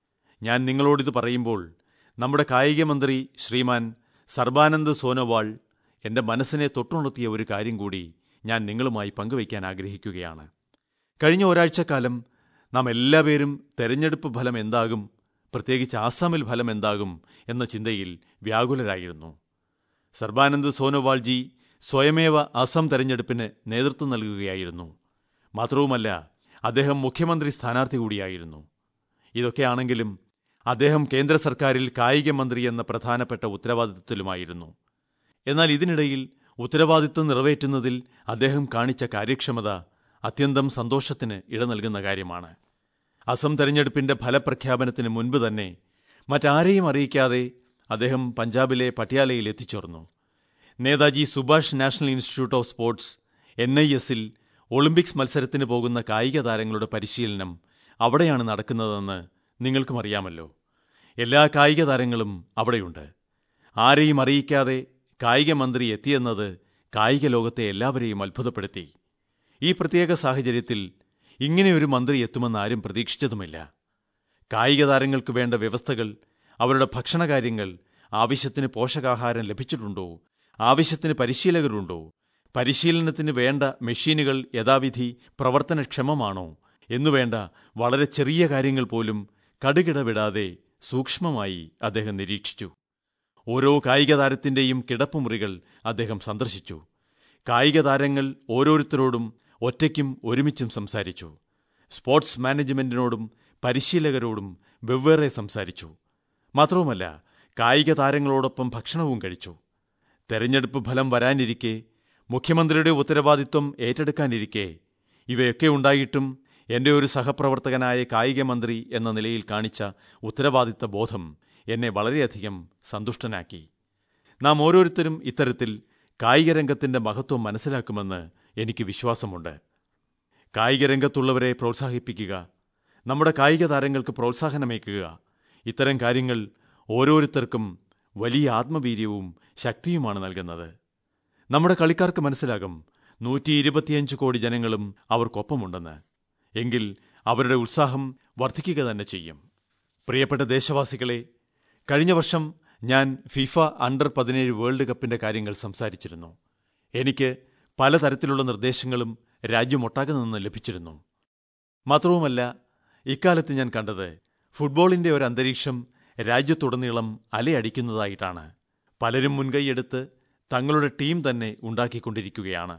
ഞാൻ നിങ്ങളോടിത് പറയുമ്പോൾ നമ്മുടെ കായിക മന്ത്രി ശ്രീമാൻ സർബാനന്ദ് സോനോവാൾ എന്റെ മനസ്സിനെ തൊട്ടുണർത്തിയ ഒരു കാര്യം കൂടി ഞാൻ നിങ്ങളുമായി പങ്കുവയ്ക്കാൻ ആഗ്രഹിക്കുകയാണ് കഴിഞ്ഞ ഒരാഴ്ചക്കാലം നാം എല്ലാവരും തെരഞ്ഞെടുപ്പ് ഫലം എന്താകും പ്രത്യേകിച്ച് ആസാമിൽ ഫലം എന്താകും എന്ന ചിന്തയിൽ വ്യാകുലരായിരുന്നു സർബാനന്ദ് സോനോവാൾജി സ്വയമേവ അസം തെരഞ്ഞെടുപ്പിന് നേതൃത്വം നൽകുകയായിരുന്നു മാത്രവുമല്ല അദ്ദേഹം മുഖ്യമന്ത്രി സ്ഥാനാർത്ഥി കൂടിയായിരുന്നു ഇതൊക്കെയാണെങ്കിലും അദ്ദേഹം കേന്ദ്ര സർക്കാരിൽ കായിക മന്ത്രി എന്ന പ്രധാനപ്പെട്ട ഉത്തരവാദിത്തത്തിലുമായിരുന്നു എന്നാൽ ഇതിനിടയിൽ ഉത്തരവാദിത്തം നിറവേറ്റുന്നതിൽ അദ്ദേഹം കാണിച്ച കാര്യക്ഷമത അത്യന്തം സന്തോഷത്തിന് ഇട നൽകുന്ന കാര്യമാണ് അസം തെരഞ്ഞെടുപ്പിന്റെ ഫലപ്രഖ്യാപനത്തിന് മുൻപ് തന്നെ മറ്റാരെയും അറിയിക്കാതെ അദ്ദേഹം പഞ്ചാബിലെ പട്യാലയിൽ എത്തിച്ചേർന്നു Netaji Subhash national institute of sports N I എസിൽ ഒളിമ്പിക്സ് മത്സരത്തിന് പോകുന്ന കായിക താരങ്ങളുടെ പരിശീലനം അവിടെയാണ് നടക്കുന്നതെന്ന് നിങ്ങൾക്കും അറിയാമല്ലോ എല്ലാ കായിക താരങ്ങളും അവിടെയുണ്ട് ആരെയും അറിയിക്കാതെ കായിക മന്ത്രി എത്തിയെന്നത് കായിക ലോകത്തെ എല്ലാവരെയും അത്ഭുതപ്പെടുത്തി ഈ പ്രത്യേക സാഹചര്യത്തിൽ ഇങ്ങനെയൊരു മന്ത്രി എത്തുമെന്ന് ആരും പ്രതീക്ഷിച്ചതുമില്ല കായിക താരങ്ങൾക്ക് വേണ്ട വ്യവസ്ഥകൾ അവരുടെ ഭക്ഷണകാര്യങ്ങൾ ആവശ്യത്തിന് പോഷകാഹാരം ലഭിച്ചിട്ടുണ്ടോ ആവശ്യത്തിന് പരിശീലകരുണ്ടോ പരിശീലനത്തിന് വേണ്ട മെഷീനുകൾ യഥാവിധി പ്രവർത്തനക്ഷമമാണോ എന്നുവേണ്ട വളരെ ചെറിയ കാര്യങ്ങൾ പോലും കടുകിട വിടാതെ സൂക്ഷ്മമായി അദ്ദേഹം നിരീക്ഷിച്ചു ഓരോ കായിക താരത്തിന്റെയും കിടപ്പുമുറികൾ അദ്ദേഹം സന്ദർശിച്ചു കായിക താരങ്ങൾ ഓരോരുത്തരോടും ഒറ്റയ്ക്കും ഒരുമിച്ചും സംസാരിച്ചു സ്പോർട്സ് മാനേജ്മെന്റിനോടും പരിശീലകരോടും വെവ്വേറെ സംസാരിച്ചു മാത്രവുമല്ല കായിക താരങ്ങളോടൊപ്പം ഭക്ഷണവും കഴിച്ചു തെരഞ്ഞെടുപ്പ് ഫലം വരാനിരിക്കെ മുഖ്യമന്ത്രിയുടെ ഉത്തരവാദിത്വം ഏറ്റെടുക്കാനിരിക്കെ ഇവയൊക്കെ ഉണ്ടായിട്ടും എന്റെ ഒരു സഹപ്രവർത്തകനായ കായിക മന്ത്രി എന്ന നിലയിൽ കാണിച്ച ഉത്തരവാദിത്ത ബോധം എന്നെ വളരെയധികം സന്തുഷ്ടനാക്കി നാം ഓരോരുത്തരും ഇത്തരത്തിൽ കായിക രംഗത്തിന്റെ മഹത്വം മനസ്സിലാക്കുമെന്ന് എനിക്ക് വിശ്വാസമുണ്ട് കായിക രംഗത്തുള്ളവരെ പ്രോത്സാഹിപ്പിക്കുക നമ്മുടെ കായിക താരങ്ങൾക്ക് പ്രോത്സാഹനമേക്കുക ഇത്തരം കാര്യങ്ങൾ ഓരോരുത്തർക്കും വലിയ ആത്മവീര്യവും ശക്തിയുമാണ് നൽകുന്നത് നമ്മുടെ കളിക്കാർക്ക് മനസ്സിലാകും നൂറ്റി ഇരുപത്തിയഞ്ച് കോടി ജനങ്ങളും അവർക്കൊപ്പമുണ്ടെന്ന് എങ്കിൽ അവരുടെ ഉത്സാഹം വർദ്ധിക്കുക തന്നെ ചെയ്യും പ്രിയപ്പെട്ട ദേശവാസികളെ കഴിഞ്ഞ വർഷം ഞാൻ ഫിഫ അണ്ടർ പതിനേഴ് വേൾഡ് കപ്പിന്റെ കാര്യങ്ങൾ സംസാരിച്ചിരുന്നു എനിക്ക് പലതരത്തിലുള്ള നിർദ്ദേശങ്ങളും രാജ്യമൊട്ടാകെ നിന്ന് ലഭിച്ചിരുന്നു മാത്രവുമല്ല ഇക്കാലത്ത് ഞാൻ കണ്ടത് ഫുട്ബോളിന്റെ ഒരു അന്തരീക്ഷം രാജ്യത്തുടനീളം അലയടിക്കുന്നതായിട്ടാണ് പലരും മുൻകൈയെടുത്ത് തങ്ങളുടെ ടീം തന്നെ ഉണ്ടാക്കിക്കൊണ്ടിരിക്കുകയാണ്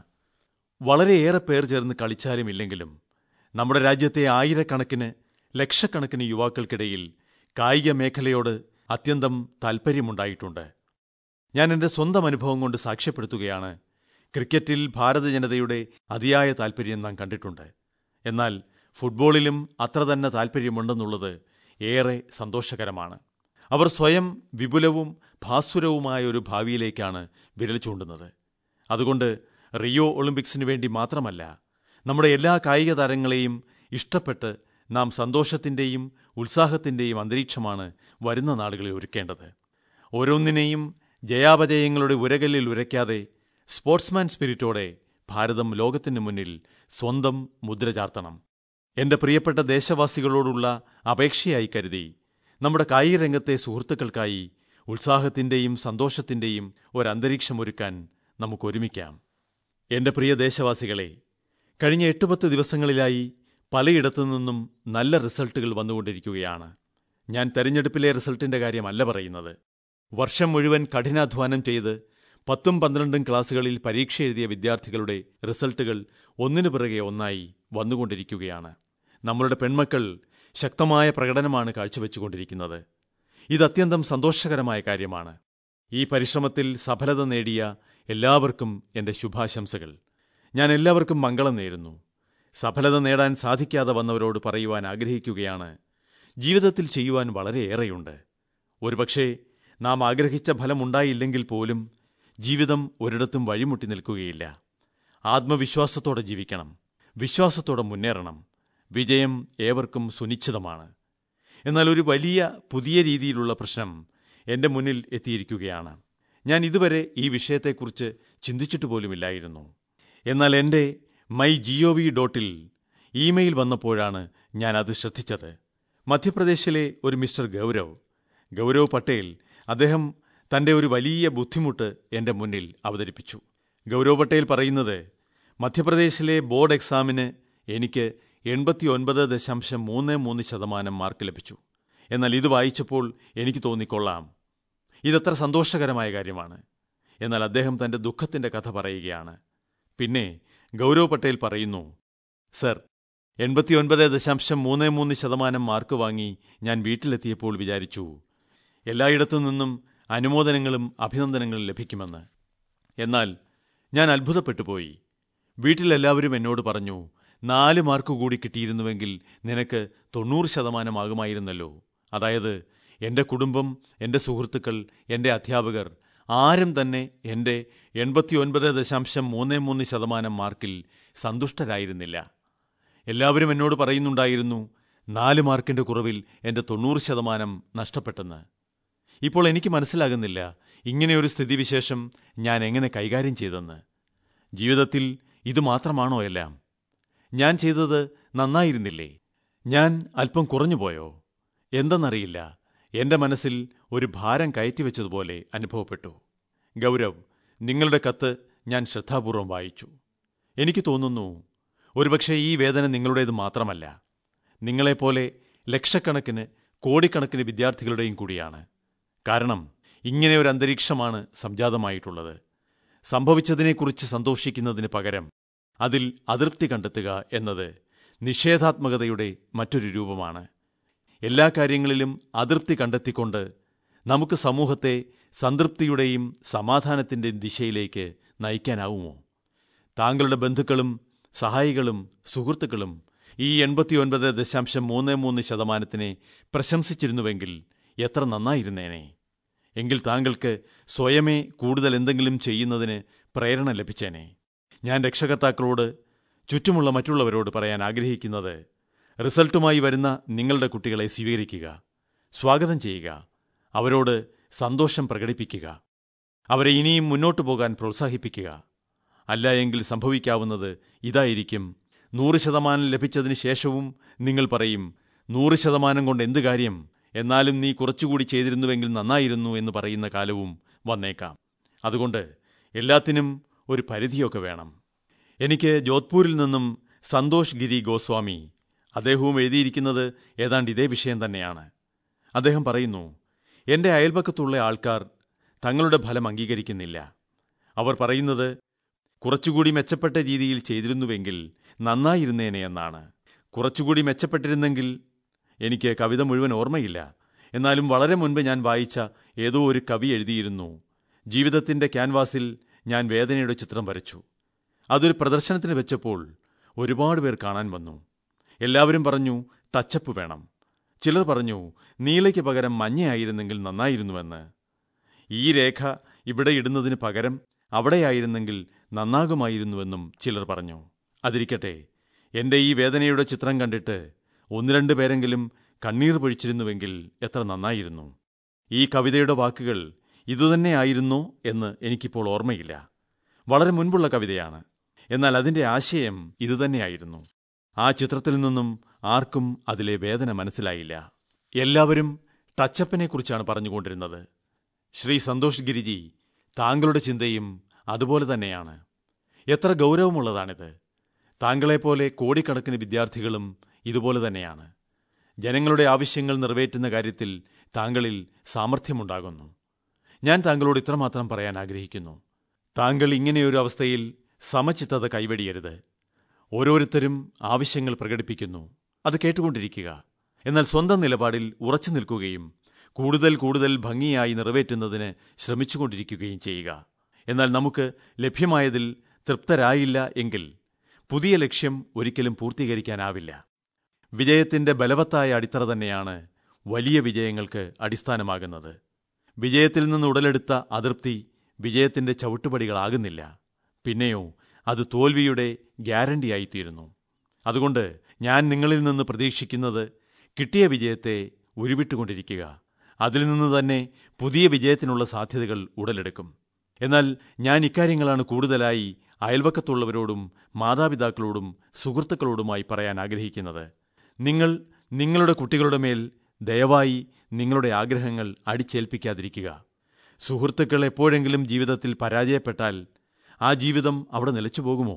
വളരെയേറെ പേർ ചേർന്ന് കളിച്ചാലും ഇല്ലെങ്കിലും നമ്മുടെ രാജ്യത്തെ ആയിരക്കണക്കിന് ലക്ഷക്കണക്കിന് യുവാക്കൾക്കിടയിൽ കായിക മേഖലയോട് അത്യന്തം താൽപ്പര്യമുണ്ടായിട്ടുണ്ട് ഞാൻ എൻ്റെ സ്വന്തം അനുഭവം കൊണ്ട് സാക്ഷ്യപ്പെടുത്തുകയാണ് ക്രിക്കറ്റിൽ ഭാരത ജനതയുടെ അതിയായ താൽപ്പര്യം നാം കണ്ടിട്ടുണ്ട് എന്നാൽ ഫുട്ബോളിലും അത്ര തന്നെ താൽപ്പര്യമുണ്ടെന്നുള്ളത് ഏറെ സന്തോഷകരമാണ് അവർ സ്വയം വിപുലവും ഭാസുരവുമായ ഒരു ഭാവിയിലേക്കാണ് വിരൽ ചൂണ്ടുന്നത് അതുകൊണ്ട് റിയോ ഒളിമ്പിക്സിനു വേണ്ടി മാത്രമല്ല നമ്മുടെ എല്ലാ കായിക താരങ്ങളെയും ഇഷ്ടപ്പെട്ട് നാം സന്തോഷത്തിന്റെയും ഉത്സാഹത്തിന്റെയും അന്തരീക്ഷമാണ് വരുന്ന നാളുകളിൽ ഒരുക്കേണ്ടത് ഓരോന്നിനെയും ജയാപജയങ്ങളുടെ ഉരകല്ലിൽ ഉരയ്ക്കാതെ സ്പോർട്സ്മാൻ സ്പിരിറ്റോടെ ഭാരതം ലോകത്തിന് മുന്നിൽ സ്വന്തം മുദ്ര ചാർത്തണം എന്റെ പ്രിയപ്പെട്ട ദേശവാസികളോടുള്ള അപേക്ഷയായി കരുതി നമ്മുടെ കായിക രംഗത്തെ സുഹൃത്തുക്കൾക്കായി ഉത്സാഹത്തിന്റെയും സന്തോഷത്തിന്റെയും ഒരന്തരീക്ഷമൊരുക്കാൻ നമുക്ക് ഒരുമിക്കാം എന്റെ പ്രിയ ദേശവാസികളെ കഴിഞ്ഞ എട്ട് പത്ത് ദിവസങ്ങളിലായി പലയിടത്തു നിന്നും നല്ല റിസൾട്ടുകൾ വന്നുകൊണ്ടിരിക്കുകയാണ് ഞാൻ തെരഞ്ഞെടുപ്പിലെ റിസൾട്ടിന്റെ കാര്യമല്ല പറയുന്നത് വർഷം മുഴുവൻ കഠിനാധ്വാനം ചെയ്ത് പത്തും പന്ത്രണ്ടും ക്ലാസുകളിൽ പരീക്ഷ എഴുതിയ വിദ്യാർത്ഥികളുടെ റിസൾട്ടുകൾ ഒന്നിനു പിറകെ ഒന്നായി വന്നുകൊണ്ടിരിക്കുകയാണ് നമ്മളുടെ പെൺമക്കൾ ശക്തമായ പ്രകടനമാണ് കാഴ്ചവെച്ചുകൊണ്ടിരിക്കുന്നത് ഇത് അത്യന്തം സന്തോഷകരമായ കാര്യമാണ് ഈ പരിശ്രമത്തിൽ സഫലത നേടിയ എല്ലാവർക്കും എന്റെ ശുഭാശംസകൾ ഞാൻ എല്ലാവർക്കും മംഗളം നേരുന്നു സഫലത നേടാൻ സാധിക്കാതെ വന്നവരോട് പറയുവാൻ ആഗ്രഹിക്കുകയാണ് ജീവിതത്തിൽ ചെയ്യുവാൻ വളരെയേറെയുണ്ട് ഒരുപക്ഷേ നാം ആഗ്രഹിച്ച ഫലമുണ്ടായില്ലെങ്കിൽ പോലും ജീവിതം ഒരിടത്തും വഴിമുട്ടി നിൽക്കുകയില്ല ആത്മവിശ്വാസത്തോടെ ജീവിക്കണം വിശ്വാസത്തോടെ മുന്നേറണം വിജയം ഏവർക്കും സുനിശ്ചിതമാണ് എന്നാൽ ഒരു വലിയ പുതിയ രീതിയിലുള്ള പ്രശ്നം എന്റെ മുന്നിൽ എത്തിയിരിക്കുകയാണ് ഞാൻ ഇതുവരെ ഈ വിഷയത്തെക്കുറിച്ച് ചിന്തിച്ചിട്ട് പോലുമില്ലായിരുന്നു എന്നാൽ എന്റെ മൈ ജിഒവി ഡോട്ടിൽ ഇമെയിൽ വന്നപ്പോഴാണ് ഞാൻ അത് ശ്രദ്ധിച്ചത് മധ്യപ്രദേശിലെ ഒരു മിസ്റ്റർ ഗൗരവ് ഗൗരവ് പട്ടേൽ അദ്ദേഹം തന്റെ ഒരു വലിയ ബുദ്ധിമുട്ട് എന്റെ മുന്നിൽ അവതരിപ്പിച്ചു ഗൗരവ് പട്ടേൽ പറയുന്നത് മധ്യപ്രദേശിലെ ബോർഡ് എക്സാമിന് എനിക്ക് എൺപത്തിയൊൻപത് ദശാംശം മൂന്ന് മൂന്ന് ശതമാനം മാർക്ക് ലഭിച്ചു എന്നാൽ ഇത് വായിച്ചപ്പോൾ എനിക്ക് തോന്നിക്കൊള്ളാം ഇതത്ര സന്തോഷകരമായ കാര്യമാണ് എന്നാൽ അദ്ദേഹം തന്റെ ദുഃഖത്തിന്റെ കഥ പറയുകയാണ് പിന്നെ ഗൗരവ് പട്ടേൽ പറയുന്നു സർ എൺപത്തിയൊൻപത് ദശാംശം മൂന്ന് മൂന്ന് ശതമാനം മാർക്ക് വാങ്ങി ഞാൻ വീട്ടിലെത്തിയപ്പോൾ വിചാരിച്ചു എല്ലായിടത്തു നിന്നും അനുമോദനങ്ങളും അഭിനന്ദനങ്ങളും ലഭിക്കുമെന്ന് എന്നാൽ ഞാൻ അത്ഭുതപ്പെട്ടു പോയി വീട്ടിലെല്ലാവരും എന്നോട് പറഞ്ഞു നാല് മാർക്ക് കൂടി കിട്ടിയിരുന്നുവെങ്കിൽ നിനക്ക് തൊണ്ണൂറ് ശതമാനമാകുമായിരുന്നല്ലോ അതായത് എന്റെ കുടുംബം എന്റെ സുഹൃത്തുക്കൾ എന്റെ അധ്യാപകർ ആരും തന്നെ എന്റെ എൺപത്തിയൊൻപത് ദശാംശം മൂന്ന് മൂന്ന് ശതമാനം മാർക്കിൽ സന്തുഷ്ടരായിരുന്നില്ല എല്ലാവരും എന്നോട് പറയുന്നുണ്ടായിരുന്നു നാല് മാർക്കിന്റെ കുറവിൽ എന്റെ തൊണ്ണൂറ് ശതമാനം നഷ്ടപ്പെട്ടെന്ന് ഇപ്പോൾ എനിക്ക് മനസ്സിലാകുന്നില്ല ഇങ്ങനെയൊരു സ്ഥിതിവിശേഷം ഞാൻ എങ്ങനെ കൈകാര്യം ചെയ്തെന്ന് ജീവിതത്തിൽ ഇത് മാത്രമാണോ എല്ലാം ഞാൻ ചെയ്തത് നന്നായിരുന്നില്ലേ ഞാൻ അല്പം കുറഞ്ഞുപോയോ എന്തെന്നറിയില്ല എന്റെ മനസ്സിൽ ഒരു ഭാരം കയറ്റിവെച്ചതുപോലെ അനുഭവപ്പെട്ടു ഗൗരവ് നിങ്ങളുടെ കത്ത് ഞാൻ ശ്രദ്ധാപൂർവം വായിച്ചു എനിക്ക് തോന്നുന്നു ഒരുപക്ഷെ ഈ വേദന നിങ്ങളുടേത് മാത്രമല്ല നിങ്ങളെപ്പോലെ ലക്ഷക്കണക്കിന് കോടിക്കണക്കിന് വിദ്യാർത്ഥികളുടെയും കൂടിയാണ് കാരണം ഇങ്ങനെ ഒരു അന്തരീക്ഷമാണ് സംജാതമായിട്ടുള്ളത് സംഭവിച്ചതിനെക്കുറിച്ച് സന്തോഷിക്കുന്നതിന് പകരം അതിൽ അതൃപ്തി കണ്ടെത്തുക എന്നത് നിഷേധാത്മകതയുടെ മറ്റൊരു രൂപമാണ് എല്ലാ കാര്യങ്ങളിലും അതൃപ്തി കണ്ടെത്തിക്കൊണ്ട് നമുക്ക് സമൂഹത്തെ സംതൃപ്തിയുടെയും സമാധാനത്തിന്റെയും ദിശയിലേക്ക് നയിക്കാനാവുമോ താങ്കളുടെ ബന്ധുക്കളും സഹായികളും സുഹൃത്തുക്കളും ഈ എൺപത്തിയൊൻപത് ദശാംശം മൂന്ന് മൂന്ന് ശതമാനത്തിനെ പ്രശംസിച്ചിരുന്നുവെങ്കിൽ എത്ര നന്നായിരുന്നേനെ എങ്കിൽ താങ്കൾക്ക് സ്വയമേ കൂടുതൽ എന്തെങ്കിലും ചെയ്യുന്നതിന് പ്രേരണ ലഭിച്ചേനെ ഞാൻ രക്ഷകർത്താക്കളോട് ചുറ്റുമുള്ള മറ്റുള്ളവരോട് പറയാൻ ആഗ്രഹിക്കുന്നത് റിസൾട്ടുമായി വരുന്ന നിങ്ങളുടെ കുട്ടികളെ സ്വീകരിക്കുക സ്വാഗതം ചെയ്യുക അവരോട് സന്തോഷം പ്രകടിപ്പിക്കുക അവരെ ഇനിയും മുന്നോട്ടു പോകാൻ പ്രോത്സാഹിപ്പിക്കുക അല്ല എങ്കിൽ സംഭവിക്കാവുന്നത് ഇതായിരിക്കും നൂറ് ശതമാനം ലഭിച്ചതിന് ശേഷവും നിങ്ങൾ പറയും നൂറ് ശതമാനം കൊണ്ട് എന്ത് കാര്യം എന്നാലും നീ കുറച്ചുകൂടി ചെയ്തിരുന്നുവെങ്കിൽ നന്നായിരുന്നു എന്ന് പറയുന്ന കാലവും വന്നേക്കാം അതുകൊണ്ട് എല്ലാത്തിനും ഒരു പരിധിയൊക്കെ വേണം എനിക്ക് ജോധ്പൂരിൽ നിന്നും സന്തോഷ് ഗിരി ഗോസ്വാമി അദ്ദേഹവും എഴുതിയിരിക്കുന്നത് ഏതാണ്ട് ഇതേ വിഷയം തന്നെയാണ് അദ്ദേഹം പറയുന്നു എന്റെ അയൽപക്കത്തുള്ള ആൾക്കാർ തങ്ങളുടെ ഫലം അംഗീകരിക്കുന്നില്ല അവർ പറയുന്നത് കുറച്ചുകൂടി മെച്ചപ്പെട്ട രീതിയിൽ ചെയ്തിരുന്നുവെങ്കിൽ നന്നായിരുന്നേനെ എന്നാണ് കുറച്ചുകൂടി മെച്ചപ്പെട്ടിരുന്നെങ്കിൽ എനിക്ക് കവിത മുഴുവൻ ഓർമ്മയില്ല എന്നാലും വളരെ മുൻപ് ഞാൻ വായിച്ച ഏതോ ഒരു കവി എഴുതിയിരുന്നു ജീവിതത്തിന്റെ ക്യാൻവാസിൽ ഞാൻ വേദനയുടെ ചിത്രം വരച്ചു അതൊരു പ്രദർശനത്തിന് വെച്ചപ്പോൾ ഒരുപാട് പേർ കാണാൻ വന്നു എല്ലാവരും പറഞ്ഞു ടച്ചപ്പ് വേണം ചിലർ പറഞ്ഞു നീലയ്ക്ക് പകരം മഞ്ഞയായിരുന്നെങ്കിൽ നന്നായിരുന്നുവെന്ന് ഈ രേഖ ഇവിടെ ഇടുന്നതിന് പകരം അവിടെയായിരുന്നെങ്കിൽ നന്നാകുമായിരുന്നുവെന്നും ചിലർ പറഞ്ഞു അതിരിക്കട്ടെ എന്റെ ഈ വേദനയുടെ ചിത്രം കണ്ടിട്ട് ഒന്ന് രണ്ട് പേരെങ്കിലും കണ്ണീർ പൊഴിച്ചിരുന്നുവെങ്കിൽ എത്ര നന്നായിരുന്നു ഈ കവിതയുടെ വാക്കുകൾ ഇതുതന്നെയായിരുന്നോ എന്ന് എനിക്കിപ്പോൾ ഓർമ്മയില്ല വളരെ മുൻപുള്ള കവിതയാണ് എന്നാൽ അതിന്റെ ആശയം ഇതുതന്നെയായിരുന്നു ആ ചിത്രത്തിൽ നിന്നും ആർക്കും അതിലെ വേദന മനസ്സിലായില്ല എല്ലാവരും ടച്ചപ്പിനെക്കുറിച്ചാണ് പറഞ്ഞുകൊണ്ടിരുന്നത് ശ്രീ സന്തോഷ് ഗിരിജി താങ്കളുടെ ചിന്തയും അതുപോലെ തന്നെയാണ് എത്ര ഗൗരവമുള്ളതാണിത് താങ്കളെപ്പോലെ കോടിക്കണക്കിന് വിദ്യാർത്ഥികളും ഇതുപോലെ തന്നെയാണ് ജനങ്ങളുടെ ആവശ്യങ്ങൾ നിറവേറ്റുന്ന കാര്യത്തിൽ താങ്കളിൽ സാമർഥ്യമുണ്ടാകുന്നു ഞാൻ താങ്കളോട് ഇത്രമാത്രം പറയാൻ ആഗ്രഹിക്കുന്നു താങ്കൾ ഇങ്ങനെയൊരു അവസ്ഥയിൽ സമചിത്തത കൈവെടിയരുത് ഓരോരുത്തരും ആവശ്യങ്ങൾ പ്രകടിപ്പിക്കുന്നു അത് കേട്ടുകൊണ്ടിരിക്കുക എന്നാൽ സ്വന്തം നിലപാടിൽ ഉറച്ചു നിൽക്കുകയും കൂടുതൽ കൂടുതൽ ഭംഗിയായി നിറവേറ്റുന്നതിന് ശ്രമിച്ചുകൊണ്ടിരിക്കുകയും ചെയ്യുക എന്നാൽ നമുക്ക് ലഭ്യമായതിൽ തൃപ്തരായില്ല എങ്കിൽ പുതിയ ലക്ഷ്യം ഒരിക്കലും പൂർത്തീകരിക്കാനാവില്ല വിജയത്തിന്റെ ബലവത്തായ അടിത്തറ തന്നെയാണ് വലിയ വിജയങ്ങൾക്ക് അടിസ്ഥാനമാകുന്നത് വിജയത്തിൽ നിന്ന് ഉടലെടുത്ത അതൃപ്തി വിജയത്തിന്റെ ചവിട്ടുപടികളാകുന്നില്ല പിന്നെയോ അത് തോൽവിയുടെ ഗ്യാരണ്ടിയായിത്തീരുന്നു അതുകൊണ്ട് ഞാൻ നിങ്ങളിൽ നിന്ന് പ്രതീക്ഷിക്കുന്നത് കിട്ടിയ വിജയത്തെ ഉരുവിട്ടുകൊണ്ടിരിക്കുക അതിൽ നിന്ന് തന്നെ പുതിയ വിജയത്തിനുള്ള സാധ്യതകൾ ഉടലെടുക്കും എന്നാൽ ഞാൻ ഇക്കാര്യങ്ങളാണ് കൂടുതലായി അയൽവക്കത്തുള്ളവരോടും മാതാപിതാക്കളോടും സുഹൃത്തുക്കളോടുമായി പറയാൻ ആഗ്രഹിക്കുന്നത് നിങ്ങൾ നിങ്ങളുടെ കുട്ടികളുടെ മേൽ ദയവായി നിങ്ങളുടെ ആഗ്രഹങ്ങൾ അടിച്ചേൽപ്പിക്കാതിരിക്കുക സുഹൃത്തുക്കൾ എപ്പോഴെങ്കിലും ജീവിതത്തിൽ പരാജയപ്പെട്ടാൽ ആ ജീവിതം അവിടെ നിലച്ചു പോകുമോ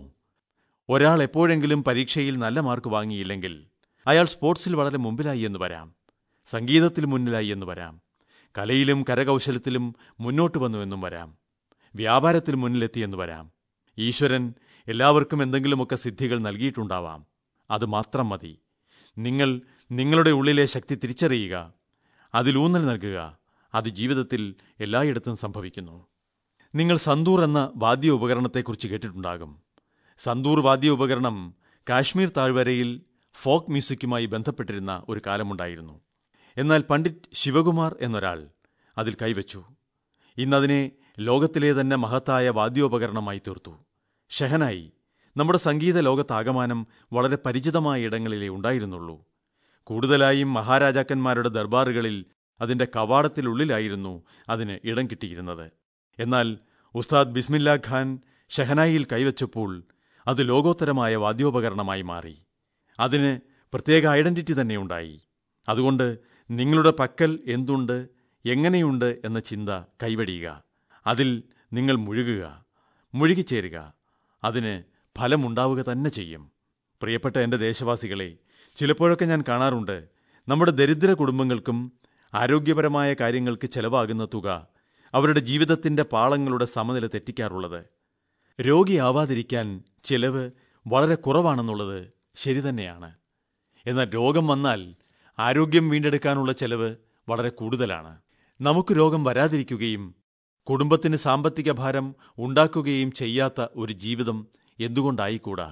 ഒരാൾ എപ്പോഴെങ്കിലും പരീക്ഷയിൽ നല്ല മാർക്ക് വാങ്ങിയില്ലെങ്കിൽ അയാൾ സ്പോർട്സിൽ വളരെ മുമ്പിലായി എന്ന് വരാം സംഗീതത്തിൽ മുന്നിലായി എന്ന് വരാം കലയിലും കരകൗശലത്തിലും മുന്നോട്ട് വന്നുവെന്നും വരാം വ്യാപാരത്തിൽ മുന്നിലെത്തിയെന്ന് വരാം ഈശ്വരൻ എല്ലാവർക്കും എന്തെങ്കിലുമൊക്കെ സിദ്ധികൾ നൽകിയിട്ടുണ്ടാവാം അത് മാത്രം മതി നിങ്ങൾ നിങ്ങളുടെ ഉള്ളിലെ ശക്തി തിരിച്ചറിയുക അതിലൂന്നൽ നൽകുക അത് ജീവിതത്തിൽ എല്ലായിടത്തും സംഭവിക്കുന്നു നിങ്ങൾ സന്തൂർ എന്ന വാദ്യ ഉപകരണത്തെക്കുറിച്ച് കേട്ടിട്ടുണ്ടാകും സന്തൂർ വാദ്യ ഉപകരണം കാശ്മീർ താഴ്വരയിൽ ഫോക്ക് മ്യൂസിക്കുമായി ബന്ധപ്പെട്ടിരുന്ന ഒരു കാലമുണ്ടായിരുന്നു എന്നാൽ പണ്ഡിറ്റ് ശിവകുമാർ എന്നൊരാൾ അതിൽ കൈവച്ചു ഇന്നതിനെ ലോകത്തിലെ തന്നെ മഹത്തായ വാദ്യോപകരണമായി തീർത്തു ഷെഹനായി നമ്മുടെ സംഗീത ലോകത്താകമാനം വളരെ പരിചിതമായ ഇടങ്ങളിലേ ഉണ്ടായിരുന്നുള്ളൂ കൂടുതലായും മഹാരാജാക്കന്മാരുടെ ദർബാറുകളിൽ അതിന്റെ കവാടത്തിലുള്ളിലായിരുന്നു അതിന് ഇടം കിട്ടിയിരുന്നത് എന്നാൽ ഉസ്താദ് ബിസ്മില്ല ഖാൻ ഷെഹനായിൽ കൈവച്ചപ്പോൾ അത് ലോകോത്തരമായ വാദ്യോപകരണമായി മാറി അതിന് പ്രത്യേക ഐഡന്റിറ്റി തന്നെ ഉണ്ടായി അതുകൊണ്ട് നിങ്ങളുടെ പക്കൽ എന്തുണ്ട് എങ്ങനെയുണ്ട് എന്ന ചിന്ത കൈവടിയുക അതിൽ നിങ്ങൾ മുഴുകുക മുഴുകിച്ചേരുക അതിന് ഫലമുണ്ടാവുക തന്നെ ചെയ്യും പ്രിയപ്പെട്ട എൻ്റെ ദേശവാസികളെ ചിലപ്പോഴൊക്കെ ഞാൻ കാണാറുണ്ട് നമ്മുടെ ദരിദ്ര കുടുംബങ്ങൾക്കും ആരോഗ്യപരമായ കാര്യങ്ങൾക്ക് ചെലവാകുന്ന തുക അവരുടെ ജീവിതത്തിന്റെ പാളങ്ങളുടെ സമനില തെറ്റിക്കാറുള്ളത് രോഗിയാവാതിരിക്കാൻ ചിലവ് വളരെ കുറവാണെന്നുള്ളത് ശരി തന്നെയാണ് എന്നാൽ രോഗം വന്നാൽ ആരോഗ്യം വീണ്ടെടുക്കാനുള്ള ചെലവ് വളരെ കൂടുതലാണ് നമുക്ക് രോഗം വരാതിരിക്കുകയും കുടുംബത്തിന് സാമ്പത്തിക ഭാരം ഉണ്ടാക്കുകയും ചെയ്യാത്ത ഒരു ജീവിതം എന്തുകൊണ്ടായിക്കൂടാ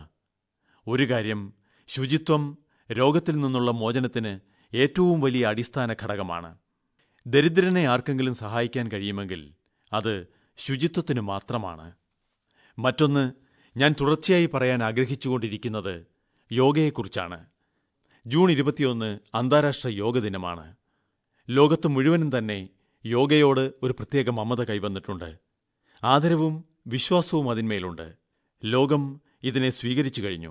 ഒരു കാര്യം ശുചിത്വം രോഗത്തിൽ നിന്നുള്ള മോചനത്തിന് ഏറ്റവും വലിയ അടിസ്ഥാന ഘടകമാണ് ദരിദ്രനെ ആർക്കെങ്കിലും സഹായിക്കാൻ കഴിയുമെങ്കിൽ അത് ശുചിത്വത്തിന് മാത്രമാണ് മറ്റൊന്ന് ഞാൻ തുടർച്ചയായി പറയാൻ ആഗ്രഹിച്ചുകൊണ്ടിരിക്കുന്നത് യോഗയെക്കുറിച്ചാണ് ജൂൺ ഇരുപത്തിയൊന്ന് അന്താരാഷ്ട്ര യോഗ ദിനമാണ് ലോകത്ത് മുഴുവനും തന്നെ യോഗയോട് ഒരു പ്രത്യേക മമത കൈവന്നിട്ടുണ്ട് ആദരവും വിശ്വാസവും അതിന്മേലുണ്ട് ലോകം ഇതിനെ സ്വീകരിച്ചു കഴിഞ്ഞു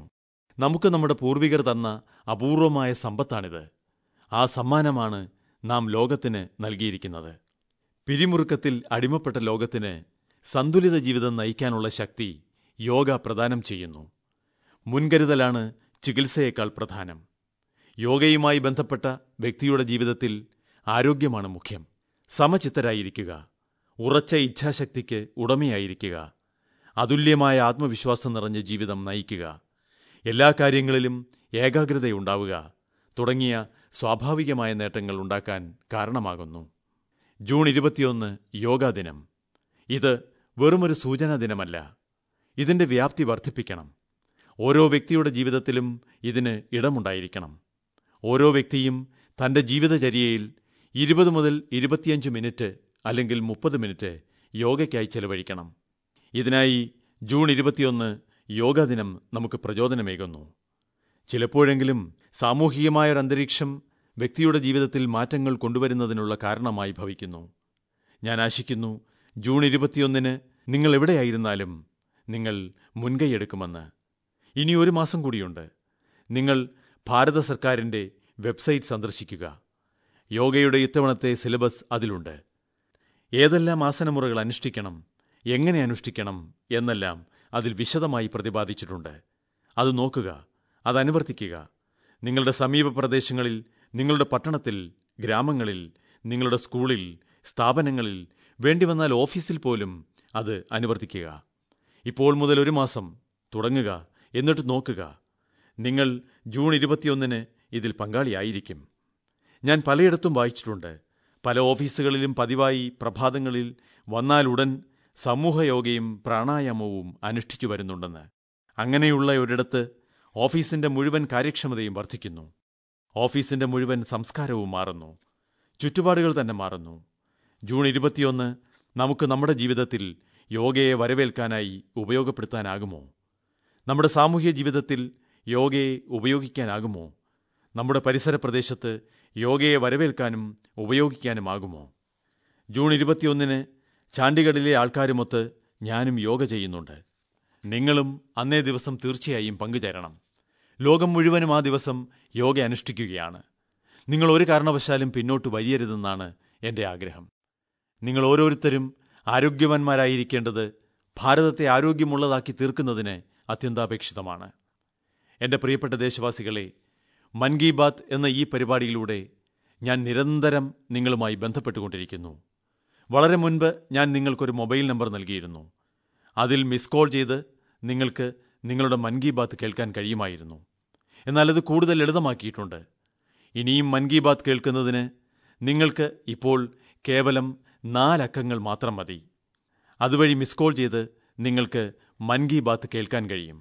നമുക്ക് നമ്മുടെ പൂർവികർ തന്ന അപൂർവമായ സമ്പത്താണിത് ആ സമ്മാനമാണ് നാം ലോകത്തിന് നൽകിയിരിക്കുന്നത് പിരിമുറുക്കത്തിൽ അടിമപ്പെട്ട ലോകത്തിന് സന്തുലിത ജീവിതം നയിക്കാനുള്ള ശക്തി യോഗ പ്രദാനം ചെയ്യുന്നു മുൻകരുതലാണ് ചികിത്സയേക്കാൾ പ്രധാനം യോഗയുമായി ബന്ധപ്പെട്ട വ്യക്തിയുടെ ജീവിതത്തിൽ ആരോഗ്യമാണ് മുഖ്യം സമചിത്തരായിരിക്കുക ഉറച്ച ഇച്ഛാശക്തിക്ക് ഉടമയായിരിക്കുക അതുല്യമായ ആത്മവിശ്വാസം നിറഞ്ഞ ജീവിതം നയിക്കുക എല്ലാ കാര്യങ്ങളിലും ഏകാഗ്രതയുണ്ടാവുക തുടങ്ങിയ സ്വാഭാവികമായ നേട്ടങ്ങൾ ഉണ്ടാക്കാൻ കാരണമാകുന്നു ജൂൺ ഇരുപത്തിയൊന്ന് യോഗാ ദിനം ഇത് വെറുമൊരു സൂചനാ ദിനമല്ല ഇതിന്റെ വ്യാപ്തി വർദ്ധിപ്പിക്കണം ഓരോ വ്യക്തിയുടെ ജീവിതത്തിലും ഇതിന് ഇടമുണ്ടായിരിക്കണം ഓരോ വ്യക്തിയും തന്റെ ജീവിതചര്യയിൽ ഇരുപത് മുതൽ ഇരുപത്തിയഞ്ച് മിനിറ്റ് അല്ലെങ്കിൽ മുപ്പത് മിനിറ്റ് യോഗയ്ക്കായി ചെലവഴിക്കണം ഇതിനായി ജൂൺ ഇരുപത്തിയൊന്ന് യോഗാ ദിനം നമുക്ക് പ്രചോദനമേകുന്നു ചിലപ്പോഴെങ്കിലും സാമൂഹികമായൊരു അന്തരീക്ഷം വ്യക്തിയുടെ ജീവിതത്തിൽ മാറ്റങ്ങൾ കൊണ്ടുവരുന്നതിനുള്ള കാരണമായി ഭവിക്കുന്നു ഞാൻ ആശിക്കുന്നു ജൂൺ ഇരുപത്തിയൊന്നിന് നിങ്ങൾ എവിടെയായിരുന്നാലും നിങ്ങൾ മുൻകൈയെടുക്കുമെന്ന് ഇനി ഒരു മാസം കൂടിയുണ്ട് നിങ്ങൾ ഭാരത സർക്കാരിന്റെ വെബ്സൈറ്റ് സന്ദർശിക്കുക യോഗയുടെ ഇത്തവണത്തെ സിലബസ് അതിലുണ്ട് ഏതെല്ലാം ആസനമുറകൾ അനുഷ്ഠിക്കണം എങ്ങനെ അനുഷ്ഠിക്കണം എന്നെല്ലാം അതിൽ വിശദമായി പ്രതിപാദിച്ചിട്ടുണ്ട് അത് നോക്കുക അത് അനുവർത്തിക്കുക നിങ്ങളുടെ സമീപ പ്രദേശങ്ങളിൽ നിങ്ങളുടെ പട്ടണത്തിൽ ഗ്രാമങ്ങളിൽ നിങ്ങളുടെ സ്കൂളിൽ സ്ഥാപനങ്ങളിൽ വേണ്ടി വന്നാൽ ഓഫീസിൽ പോലും അത് അനുവർത്തിക്കുക ഇപ്പോൾ മുതൽ ഒരു മാസം തുടങ്ങുക എന്നിട്ട് നോക്കുക നിങ്ങൾ ജൂൺ ഇരുപത്തിയൊന്നിന് ഇതിൽ പങ്കാളിയായിരിക്കും ഞാൻ പലയിടത്തും വായിച്ചിട്ടുണ്ട് പല ഓഫീസുകളിലും പതിവായി പ്രഭാതങ്ങളിൽ വന്നാലുടൻ സമൂഹയോഗയും പ്രാണായാമവും അനുഷ്ഠിച്ചു വരുന്നുണ്ടെന്ന് അങ്ങനെയുള്ള ഒരിടത്ത് ഓഫീസിന്റെ മുഴുവൻ കാര്യക്ഷമതയും വർദ്ധിക്കുന്നു ഓഫീസിന്റെ മുഴുവൻ സംസ്കാരവും മാറുന്നു ചുറ്റുപാടുകൾ തന്നെ മാറുന്നു ജൂൺ ഇരുപത്തിയൊന്ന് നമുക്ക് നമ്മുടെ ജീവിതത്തിൽ യോഗയെ വരവേൽക്കാനായി ഉപയോഗപ്പെടുത്താനാകുമോ നമ്മുടെ സാമൂഹ്യ ജീവിതത്തിൽ യോഗയെ ഉപയോഗിക്കാനാകുമോ നമ്മുടെ പരിസര പ്രദേശത്ത് യോഗയെ വരവേൽക്കാനും ഉപയോഗിക്കാനുമാകുമോ ജൂൺ ഇരുപത്തിയൊന്നിന് ചാണ്ടിഗഡിലെ ആൾക്കാരുമൊത്ത് ഞാനും യോഗ ചെയ്യുന്നുണ്ട് നിങ്ങളും അന്നേ ദിവസം തീർച്ചയായും പങ്കുചേരണം ലോകം മുഴുവനും ആ ദിവസം യോഗ അനുഷ്ഠിക്കുകയാണ് നിങ്ങൾ ഒരു കാരണവശാലും പിന്നോട്ട് വലിയരുതെന്നാണ് എൻ്റെ ആഗ്രഹം നിങ്ങൾ ഓരോരുത്തരും ആരോഗ്യവാന്മാരായിരിക്കേണ്ടത് ഭാരതത്തെ ആരോഗ്യമുള്ളതാക്കി തീർക്കുന്നതിന് അത്യന്താപേക്ഷിതമാണ് എൻ്റെ പ്രിയപ്പെട്ട ദേശവാസികളെ മൻ കി ബാത്ത് എന്ന ഈ പരിപാടിയിലൂടെ ഞാൻ നിരന്തരം നിങ്ങളുമായി ബന്ധപ്പെട്ടുകൊണ്ടിരിക്കുന്നു വളരെ മുൻപ് ഞാൻ നിങ്ങൾക്കൊരു മൊബൈൽ നമ്പർ നൽകിയിരുന്നു അതിൽ മിസ് കോൾ ചെയ്ത് നിങ്ങൾക്ക് നിങ്ങളുടെ മൻ കി ബാത്ത് കേൾക്കാൻ കഴിയുമായിരുന്നു എന്നാൽ അത് കൂടുതൽ ലളിതമാക്കിയിട്ടുണ്ട് ഇനിയും മൻ കി ബാത്ത് കേൾക്കുന്നതിന് നിങ്ങൾക്ക് ഇപ്പോൾ കേവലം നാലക്കങ്ങൾ മാത്രം മതി അതുവഴി മിസ് കോൾ ചെയ്ത് നിങ്ങൾക്ക് മൻ കി ബാത്ത് കേൾക്കാൻ കഴിയും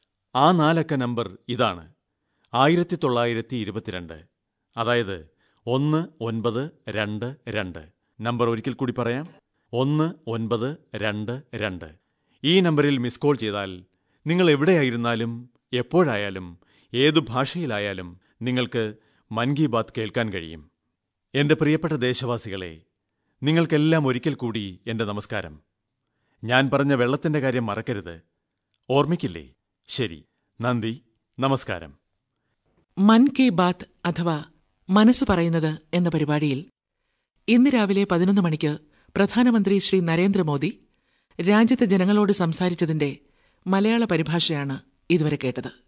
ആ നാലക്ക നമ്പർ ഇതാണ് ആയിരത്തി തൊള്ളായിരത്തി ഇരുപത്തിരണ്ട് അതായത് ഒന്ന് ഒൻപത് രണ്ട് രണ്ട് നമ്പർ ഒരിക്കൽ കൂടി പറയാം ഒന്ന് ഒൻപത് രണ്ട് രണ്ട് ഈ നമ്പറിൽ മിസ് കോൾ ചെയ്താൽ നിങ്ങൾ എവിടെയായിരുന്നാലും എപ്പോഴായാലും ഏതു ഭാഷയിലായാലും നിങ്ങൾക്ക് മൻ കി ബാത്ത് കേൾക്കാൻ കഴിയും എന്റെ പ്രിയപ്പെട്ട ദേശവാസികളെ നിങ്ങൾക്കെല്ലാം ഒരിക്കൽ കൂടി എന്റെ നമസ്കാരം ഞാൻ പറഞ്ഞ വെള്ളത്തിന്റെ കാര്യം മറക്കരുത് ഓർമ്മിക്കില്ലേ ശരി നന്ദി നമസ്കാരം മൻ കി ബാത്ത് അഥവാ മനസ്സ് പറയുന്നത് എന്ന പരിപാടിയിൽ ഇന്ന് രാവിലെ പതിനൊന്ന് മണിക്ക് പ്രധാനമന്ത്രി ശ്രീ നരേന്ദ്രമോദി രാജ്യത്തെ ജനങ്ങളോട് സംസാരിച്ചതിന്റെ മലയാള പരിഭാഷയാണ് ഇതുവരെ കേട്ടത്